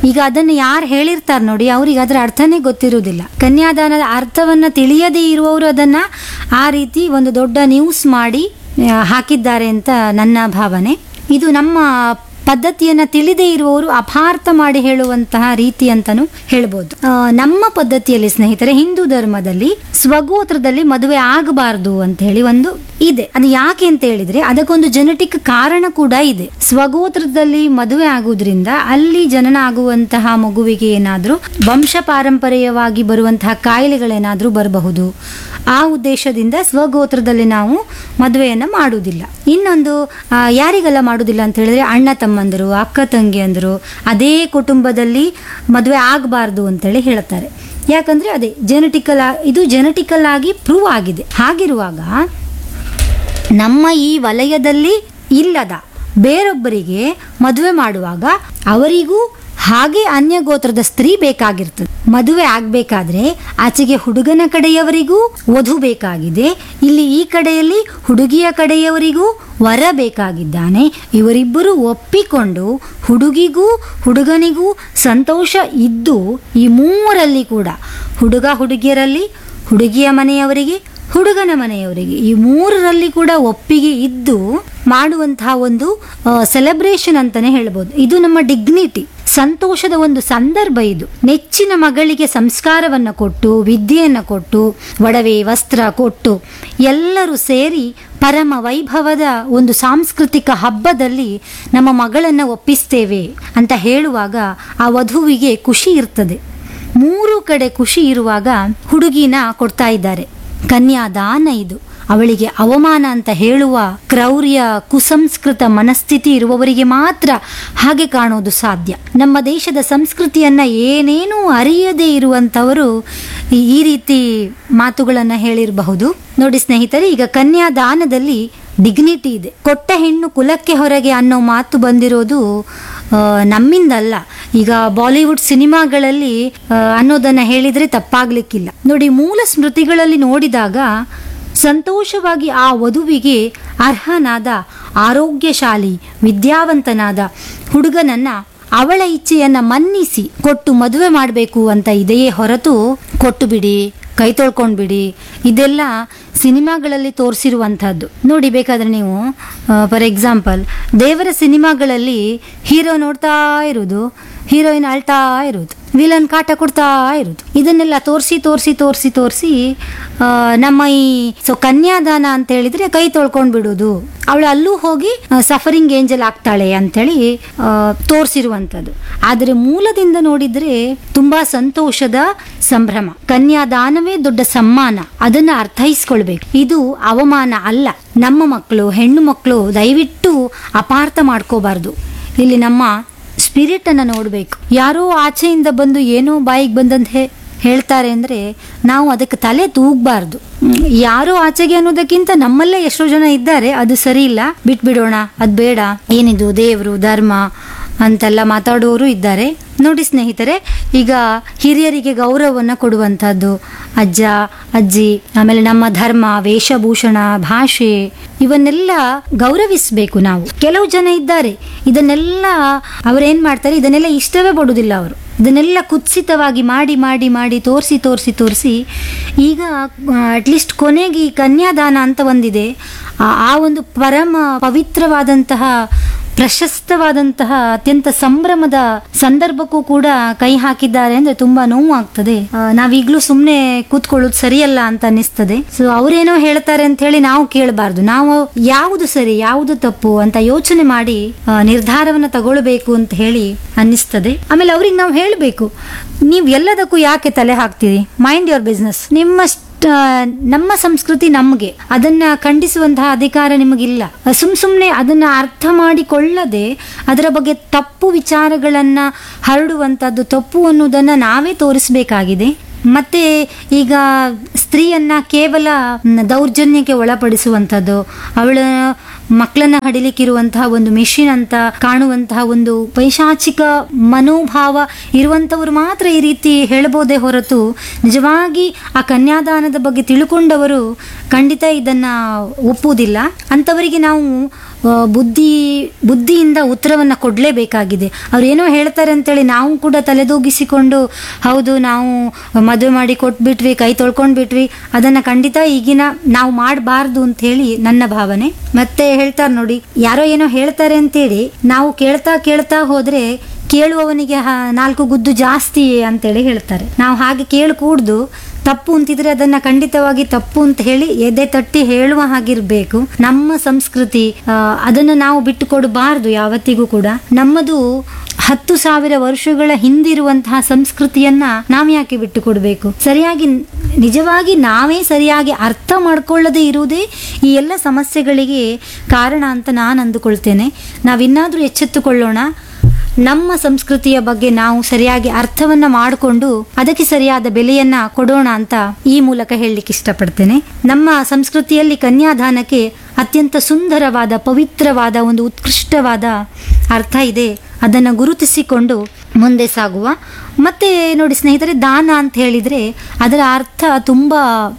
ಈಗ ಅದನ್ನು ಯಾರು ಹೇಳಿರ್ತಾರೆ ನೋಡಿ ಅವ್ರಿಗೆ ಅದರ ಅರ್ಥನೇ ಗೊತ್ತಿರುವುದಿಲ್ಲ ಕನ್ಯಾದಾನದ ಅರ್ಥವನ್ನ ತಿಳಿಯದೇ ಇರುವವರು ಅದನ್ನ ಆ ರೀತಿ ಒಂದು ದೊಡ್ಡ ನ್ಯೂಸ್ ಮಾಡಿ ಆ, ಹಾಕಿದ್ದಾರೆ ಅಂತ ನನ್ನ ಭಾವನೆ ಇದು ನಮ್ಮ ಪದ್ಧತಿಯನ್ನ ತಿಳಿದೇ ಇರುವವರು ಅಪಾರ್ಥ ಮಾಡಿ ಹೇಳುವಂತಹ ರೀತಿ ಅಂತಾನು ಹೇಳ್ಬೋದು ಆ, ನಮ್ಮ ಪದ್ಧತಿಯಲ್ಲಿ ಸ್ನೇಹಿತರೆ ಹಿಂದೂ ಧರ್ಮದಲ್ಲಿ ಸ್ವಗೋತ್ರದಲ್ಲಿ ಮದುವೆ ಆಗಬಾರದು ಅಂತ ಹೇಳಿ ಒಂದು ಇದೆ ಅದು ಯಾಕೆ ಅಂತ ಹೇಳಿದ್ರೆ ಅದಕ್ಕೊಂದು ಜೆನೆಟಿಕ್ ಕಾರಣ ಕೂಡ ಇದೆ ಸ್ವಗೋತ್ರದಲ್ಲಿ ಮದುವೆ ಆಗುವುದ್ರಿಂದ ಅಲ್ಲಿ ಜನನ ಆಗುವಂತಹ ಮಗುವಿಗೆ ಏನಾದ್ರೂ ವಂಶ ಪಾರಂಪರ್ಯವಾಗಿ ಬರುವಂತಹ ಕಾಯಿಲೆಗಳೇನಾದ್ರೂ ಬರಬಹುದು ಆ ಉದ್ದೇಶದಿಂದ ಸ್ವಗೋತ್ರದಲ್ಲಿ ನಾವು ಮದುವೆಯನ್ನ ಮಾಡುವುದಿಲ್ಲ ಇನ್ನೊಂದು ಆ, ಯಾರಿಗೆಲ್ಲ ಮಾಡುವುದಿಲ್ಲ ಅಂತ ಹೇಳಿದ್ರೆ ಅಣ್ಣ ತಮ್ಮಂದರು ಅಕ್ಕ ತಂಗಿಯಂದರು ಅದೇ ಕುಟುಂಬದಲ್ಲಿ ಮದುವೆ ಆಗಬಾರ್ದು ಅಂತೇಳಿ ಹೇಳ್ತಾರೆ ಯಾಕಂದ್ರೆ ಅದೇ ಜೆನೆಟಿಕಲ್ ಇದು ಜೆನೆಟಿಕಲ್ ಆಗಿ ಪ್ರೂವ್ ಆಗಿದೆ ಹಾಗಿರುವಾಗ ನಮ್ಮ ಈ ವಲಯದಲ್ಲಿ ಇಲ್ಲದ ಬೇರೊಬ್ಬರಿಗೆ ಮದುವೆ ಮಾಡುವಾಗ ಅವರಿಗೂ ಹಾಗೆ ಅನ್ಯ ಗೋತ್ರದ ಸ್ತ್ರೀ ಬೇಕಾಗಿರ್ತದೆ ಮದುವೆ ಆಗ್ಬೇಕಾದ್ರೆ ಆಚೆಗೆ ಹುಡುಗನ ಕಡೆಯವರಿಗೂ ವಧು ಬೇಕಾಗಿದೆ ಇಲ್ಲಿ ಈ ಕಡೆಯಲ್ಲಿ ಹುಡುಗಿಯ ಕಡೆಯವರಿಗೂ ವರ ಬೇಕಾಗಿದ್ದಾನೆ ಇವರಿಬ್ಬರು ಒಪ್ಪಿಕೊಂಡು ಹುಡುಗಿಗೂ ಹುಡುಗನಿಗೂ ಸಂತೋಷ ಇದ್ದು ಈ ಮೂವರಲ್ಲಿ ಕೂಡ ಹುಡುಗ ಹುಡುಗಿಯರಲ್ಲಿ ಹುಡುಗಿಯ ಮನೆಯವರಿಗೆ ಹುಡುಗನ ಮನೆಯವರಿಗೆ ಈ ಮೂರರಲ್ಲಿ ಕೂಡ ಒಪ್ಪಿಗೆ ಇದ್ದು ಮಾಡುವಂತಹ ಒಂದು ಸೆಲೆಬ್ರೇಷನ್ ಅಂತಾನೆ ಹೇಳ್ಬೋದು ಇದು ನಮ್ಮ ಡಿಗ್ನಿಟಿ ಸಂತೋಷದ ಒಂದು ಸಂದರ್ಭ ಇದು ನೆಚ್ಚಿನ ಮಗಳಿಗೆ ಸಂಸ್ಕಾರವನ್ನ ಕೊಟ್ಟು ವಿದ್ಯೆಯನ್ನ ಕೊಟ್ಟು ಒಡವೆ ವಸ್ತ್ರ ಕೊಟ್ಟು ಎಲ್ಲರೂ ಸೇರಿ ಪರಮ ವೈಭವದ ಒಂದು ಸಾಂಸ್ಕೃತಿಕ ಹಬ್ಬದಲ್ಲಿ ನಮ್ಮ ಮಗಳನ್ನ ಒಪ್ಪಿಸ್ತೇವೆ ಅಂತ ಹೇಳುವಾಗ ಆ ವಧುವಿಗೆ ಖುಷಿ ಇರ್ತದೆ ಮೂರು ಕಡೆ ಖುಷಿ ಇರುವಾಗ ಹುಡುಗಿನ ಕೊಡ್ತಾ ಇದ್ದಾರೆ ಕನ್ಯಾದಾನ ಇದು ಅವಳಿಗೆ ಅವಮಾನ ಅಂತ ಹೇಳುವ ಕ್ರೌರ್ಯ ಕುಸಂಸ್ಕೃತ ಮನಸ್ಥಿತಿ ಇರುವವರಿಗೆ ಮಾತ್ರ ಹಾಗೆ ಕಾಣೋದು ಸಾಧ್ಯ ನಮ್ಮ ದೇಶದ ಸಂಸ್ಕೃತಿಯನ್ನ ಏನೇನೂ ಅರಿಯದೇ ಇರುವಂತವರು ಈ- ಈ ರೀತಿ ಮಾತುಗಳನ್ನ ಹೇಳಿರಬಹುದು ನೋಡಿ ಸ್ನೇಹಿತರೆ ಈಗ ಕನ್ಯಾದಾನದಲ್ಲಿ ಡಿಗ್ನಿಟಿ ಇದೆ ಕೊಟ್ಟ ಹೆಣ್ಣು ಕುಲಕ್ಕೆ ಹೊರಗೆ ಅನ್ನೋ ಮಾತು ಬಂದಿರೋದು ಆ, ನಮ್ಮಿಂದಲ್ಲ ಈಗ ಬಾಲಿವುಡ್ ಸಿನಿಮಾಗಳಲ್ಲಿ ಆ, ಅನ್ನೋದನ್ನ ಹೇಳಿದ್ರೆ ತಪ್ಪಾಗ್ಲಿಕ್ಕಿಲ್ಲ ನೋಡಿ ಮೂಲ ಸ್ಮೃತಿಗಳಲ್ಲಿ ನೋಡಿದಾಗ ಸಂತೋಷವಾಗಿ ಆ ವಧುವಿಗೆ ಅರ್ಹನಾದ ಆರೋಗ್ಯಶಾಲಿ ವಿದ್ಯಾವಂತನಾದ ಹುಡುಗನನ್ನ ಅವಳ ಇಚ್ಛೆಯನ್ನ ಮನ್ನಿಸಿ ಕೊಟ್ಟು ಮದುವೆ ಮಾಡಬೇಕು ಅಂತ ಇದೆಯೇ ಹೊರತು ಕೊಟ್ಟು ಬಿಡಿ ಕೈ ತೊಳ್ಕೊಂಡು ಬಿಡಿ ಇದೆಲ್ಲ ಸಿನಿಮಾಗಳಲ್ಲಿ ತೋರಿಸಿರುವಂಥದ್ದು ನೋಡಿ ಬೇಕಾದ್ರೆ ನೀವು ಫಾರ್ ಎಕ್ಸಾಂಪಲ್ ದೇವರ ಸಿನಿಮಾಗಳಲ್ಲಿ ಹೀರೋ ನೋಡ್ತಾ ಇರೋದು ಹೀರೋಯಿನ್ ಅಳ್ತಾ ಇರೋದು ವಿಲನ್ ಕಾಟ ಕೊಡ್ತಾ ಇರೋದು ಇದನ್ನೆಲ್ಲ ತೋರಿಸಿ ತೋರಿಸಿ ತೋರಿಸಿ ತೋರಿಸಿ ನಮ್ಮ ಈ ಸೊ ಕನ್ಯಾದಾನ ಅಂತ ಹೇಳಿದ್ರೆ ಕೈ ತೊಳ್ಕೊಂಡು ಬಿಡೋದು ಅವಳು ಅಲ್ಲೂ ಹೋಗಿ ಸಫರಿಂಗ್ ಏಂಜಲ್ ಆಗ್ತಾಳೆ ಅಂತೇಳಿ ತೋರಿಸಿರುವಂಥದ್ದು ಆದರೆ ಮೂಲದಿಂದ ನೋಡಿದ್ರೆ ತುಂಬಾ ಸಂತೋಷದ ಸಂಭ್ರಮ ಕನ್ಯಾದಾನವೇ ದೊಡ್ಡ ಸಮ್ಮಾನ ಅದನ್ನ ಅರ್ಥೈಸ್ಕೊಳ್ಬೇಕು ಇದು ಅವಮಾನ ಅಲ್ಲ ನಮ್ಮ ಮಕ್ಕಳು ಹೆಣ್ಣು ಮಕ್ಕಳು ದಯವಿಟ್ಟು ಅಪಾರ್ಥ ಮಾಡ್ಕೋಬಾರ್ದು ಇಲ್ಲಿ ನಮ್ಮ ಸ್ಪಿರಿಟ್ ಅನ್ನ ನೋಡಬೇಕು ಯಾರೋ ಆಚೆಯಿಂದ ಬಂದು ಏನೋ ಬಾಯಿಗೆ ಬಂದಂತ ಹೇ- ಹೇಳ್ತಾರೆ ಅಂದ್ರೆ ನಾವು ಅದಕ್ಕೆ ತಲೆ ತೂಗಬಾರ್ದು ಯಾರೋ ಆಚೆಗೆ ಅನ್ನೋದಕ್ಕಿಂತ ನಮ್ಮಲ್ಲೇ ಎಷ್ಟೋ ಜನ ಇದ್ದಾರೆ ಅದು ಸರಿ ಇಲ್ಲ ಬಿಟ್ಬಿಡೋಣ ಅದು ಬೇಡ ಏನಿದು ದೇವರು ಧರ್ಮ ಅಂತೆಲ್ಲ ಮಾತಾಡುವವರು ಇದ್ದಾರೆ ನೋಡಿ ಸ್ನೇಹಿತರೆ ಈಗ ಹಿರಿಯರಿಗೆ ಗೌರವವನ್ನ ಕೊಡುವಂಥದ್ದು ಅಜ್ಜ ಅಜ್ಜಿ ಆಮೇಲೆ ನಮ್ಮ ಧರ್ಮ ವೇಷಭೂಷಣ ಭಾಷೆ ಇವನ್ನೆಲ್ಲ ಗೌರವಿಸಬೇಕು ನಾವು ಕೆಲವು ಜನ ಇದ್ದಾರೆ ಇದನ್ನೆಲ್ಲ ಅವ್ರೇನ್ ಮಾಡ್ತಾರೆ ಇದನ್ನೆಲ್ಲ ಇಷ್ಟವೇ ಪಡುವುದಿಲ್ಲ ಅವರು ಇದನ್ನೆಲ್ಲ ಕುತ್ಸಿತವಾಗಿ ಮಾಡಿ ಮಾಡಿ ಮಾಡಿ ತೋರಿಸಿ ತೋರಿಸಿ ತೋರಿಸಿ ಈಗ ಅಟ್ಲೀಸ್ಟ್ ಕೊನೆಗೆ ಈ ಕನ್ಯಾದಾನ ಅಂತ ಒಂದಿದೆ ಆ- ಆ ಒಂದು ಪರಮ ಪವಿತ್ರವಾದಂತಹ ಪ್ರಶಸ್ತವಾದಂತಹ ಅತ್ಯಂತ ಸಂಭ್ರಮದ ಸಂದರ್ಭಕ್ಕೂ ಕೂಡ ಕೈ ಹಾಕಿದ್ದಾರೆ ಅಂದ್ರೆ ತುಂಬಾ ನೋವು ಆಗ್ತದೆ ಆ, ನಾವೀಗ್ಲೂ ಸುಮ್ಮನೆ ಕೂತ್ಕೊಳ್ಳೋದು ಸರಿಯಲ್ಲ ಅಂತ ಅನಿಸ್ತದೆ ಸೊ ಅವ್ರೇನೋ ಹೇಳ್ತಾರೆ ಅಂತ ಹೇಳಿ ನಾವು ಕೇಳಬಾರ್ದು ನಾವು ಯಾವುದು ಸರಿ ಯಾವುದು ತಪ್ಪು ಅಂತ ಯೋಚನೆ ಮಾಡಿ ಆ, ನಿರ್ಧಾರವನ್ನ ತಗೊಳ್ಬೇಕು ಅಂತ ಹೇಳಿ ಅನ್ನಿಸ್ತದೆ ಆಮೇಲೆ ಅವ್ರಿಗೆ ನಾವು ಹೇಳಬೇಕು ನೀವು ಎಲ್ಲದಕ್ಕೂ ಯಾಕೆ ತಲೆ ಹಾಕ್ತೀರಿ ಮೈಂಡ್ ಯೋರ್ ಬಿಸ್ನೆಸ್ ನಿಮ್ಮ ಆ, ನಮ್ಮ ಸಂಸ್ಕೃತಿ ನಮಗೆ ಅದನ್ನ ಖಂಡಿಸುವಂತಹ ಅಧಿಕಾರ ನಿಮಗಿಲ್ಲ ಸುಮ್ ಸುಮ್ನೆ ಅದನ್ನ ಅರ್ಥ ಮಾಡಿಕೊಳ್ಳದೆ ಅದರ ಬಗ್ಗೆ ತಪ್ಪು ವಿಚಾರಗಳನ್ನ ಹರಡುವಂತದ್ದು ತಪ್ಪು ಅನ್ನೋದನ್ನ ನಾವೇ ತೋರಿಸಬೇಕಾಗಿದೆ ಮತ್ತೆ ಈಗ ಸ್ತ್ರೀಯನ್ನ ಕೇವಲ ಮ್, ದೌರ್ಜನ್ಯಕ್ಕೆ ಒಳಪಡಿಸುವಂಥದ್ದು ಅವಳ ಮಕ್ಕಳನ್ನ ಹಡಿಲಿಕ್ಕಿರುವಂತಹ ಒಂದು ಮೆಷಿನ್ ಅಂತ ಕಾಣುವಂತಹ ಒಂದು ಪೈಶಾಚಿಕ ಮನೋಭಾವ ಇರುವಂತವರು ಮಾತ್ರ ಈ ರೀತಿ ಹೇಳ್ಬೋದೇ ಹೊರತು ನಿಜವಾಗಿ ಆ ಕನ್ಯಾದಾನದ ಬಗ್ಗೆ ತಿಳ್ಕೊಂಡವರು ಖಂಡಿತ ಇದನ್ನ ಒಪ್ಪುವುದಿಲ್ಲ ಅಂಥವರಿಗೆ ನಾವು ಆ, ಬುದ್ಧಿ ಬುದ್ಧಿಯಿಂದ ಉತ್ತರವನ್ನ ಕೊಡ್ಲೇಬೇಕಾಗಿದೆ ಅವ್ರು ಏನೋ ಹೇಳ್ತಾರೆ ಅಂತೇಳಿ ನಾವು ಕೂಡ ತಲೆದೂಗಿಸಿಕೊಂಡು ಹೌದು ನಾವು ಮದುವೆ ಮಾಡಿ ಕೊಟ್ಬಿಟ್ವಿ ಕೈ ತೊಳ್ಕೊಂಡ್ಬಿಟ್ವಿ ಅದನ್ನ ಖಂಡಿತ ಈಗಿನ ನಾವು ಮಾಡಬಾರ್ದು ಅಂತ ಹೇಳಿ ನನ್ನ ಭಾವನೆ ಮತ್ತೆ ಹೇಳ್ತಾರೆ ನೋಡಿ ಯಾರೋ ಏನೋ ಹೇಳ್ತಾರೆ ಅಂತೇಳಿ ನಾವು ಕೇಳ್ತಾ ಕೇಳ್ತಾ ಹೋದ್ರೆ ಕೇಳುವವನಿಗೆ ಹ- ನಾಲ್ಕು ಗುದ್ದು ಜಾಸ್ತಿ ಅಂತೇಳಿ ಹೇಳ್ತಾರೆ ನಾವು ಹಾಗೆ ಕೇಳಿ ಕೂಡ್ದು ತಪ್ಪು ಅಂತಿದ್ರೆ ಅದನ್ನ ಖಂಡಿತವಾಗಿ ತಪ್ಪು ಅಂತ ಹೇಳಿ ಎದೆ ತಟ್ಟಿ ಹೇಳುವ ಹಾಗಿರ್ಬೇಕು ನಮ್ಮ ಸಂಸ್ಕೃತಿ ಆ, ಅದನ್ನು ನಾವು ಬಿಟ್ಟು ಕೊಡಬಾರ್ದು ಯಾವತ್ತಿಗೂ ಕೂಡ ನಮ್ಮದು ಹತ್ತು ಸಾವಿರ ವರ್ಷಗಳ ಹಿಂದಿರುವಂತಹ ಸಂಸ್ಕೃತಿಯನ್ನ ನಾವು ಯಾಕೆ ಬಿಟ್ಟು ಕೊಡಬೇಕು ಸರಿಯಾಗಿ ನಿಜವಾಗಿ ನಾವೇ ಸರಿಯಾಗಿ ಅರ್ಥ ಮಾಡ್ಕೊಳ್ಳದೆ ಇರುವುದೇ ಈ ಎಲ್ಲ ಸಮಸ್ಯೆಗಳಿಗೆ ಕಾರಣ ಅಂತ ನಾನು ಅಂದುಕೊಳ್ತೇನೆ ನಾವಿನ್ನಾದ್ರೂ ಎಚ್ಚೆತ್ತುಕೊಳ್ಳೋಣ ನಮ್ಮ ಸಂಸ್ಕೃತಿಯ ಬಗ್ಗೆ ನಾವು ಸರಿಯಾಗಿ ಅರ್ಥವನ್ನ ಮಾಡಿಕೊಂಡು ಅದಕ್ಕೆ ಸರಿಯಾದ ಬೆಲೆಯನ್ನ ಕೊಡೋಣ ಅಂತ ಈ ಮೂಲಕ ಹೇಳಲಿಕ್ಕೆ ಇಷ್ಟಪಡ್ತೇನೆ ನಮ್ಮ ಸಂಸ್ಕೃತಿಯಲ್ಲಿ ಕನ್ಯಾದಾನಕ್ಕೆ ಅತ್ಯಂತ ಸುಂದರವಾದ ಪವಿತ್ರವಾದ ಒಂದು ಉತ್ಕೃಷ್ಟವಾದ ಅರ್ಥ ಇದೆ ಅದನ್ನು ಗುರುತಿಸಿಕೊಂಡು ಮುಂದೆ ಸಾಗುವ ಮತ್ತೆ ನೋಡಿ ಸ್ನೇಹಿತರೆ ದಾನ ಅಂತ ಹೇಳಿದ್ರೆ ಅದರ ಅರ್ಥ ತುಂಬಾ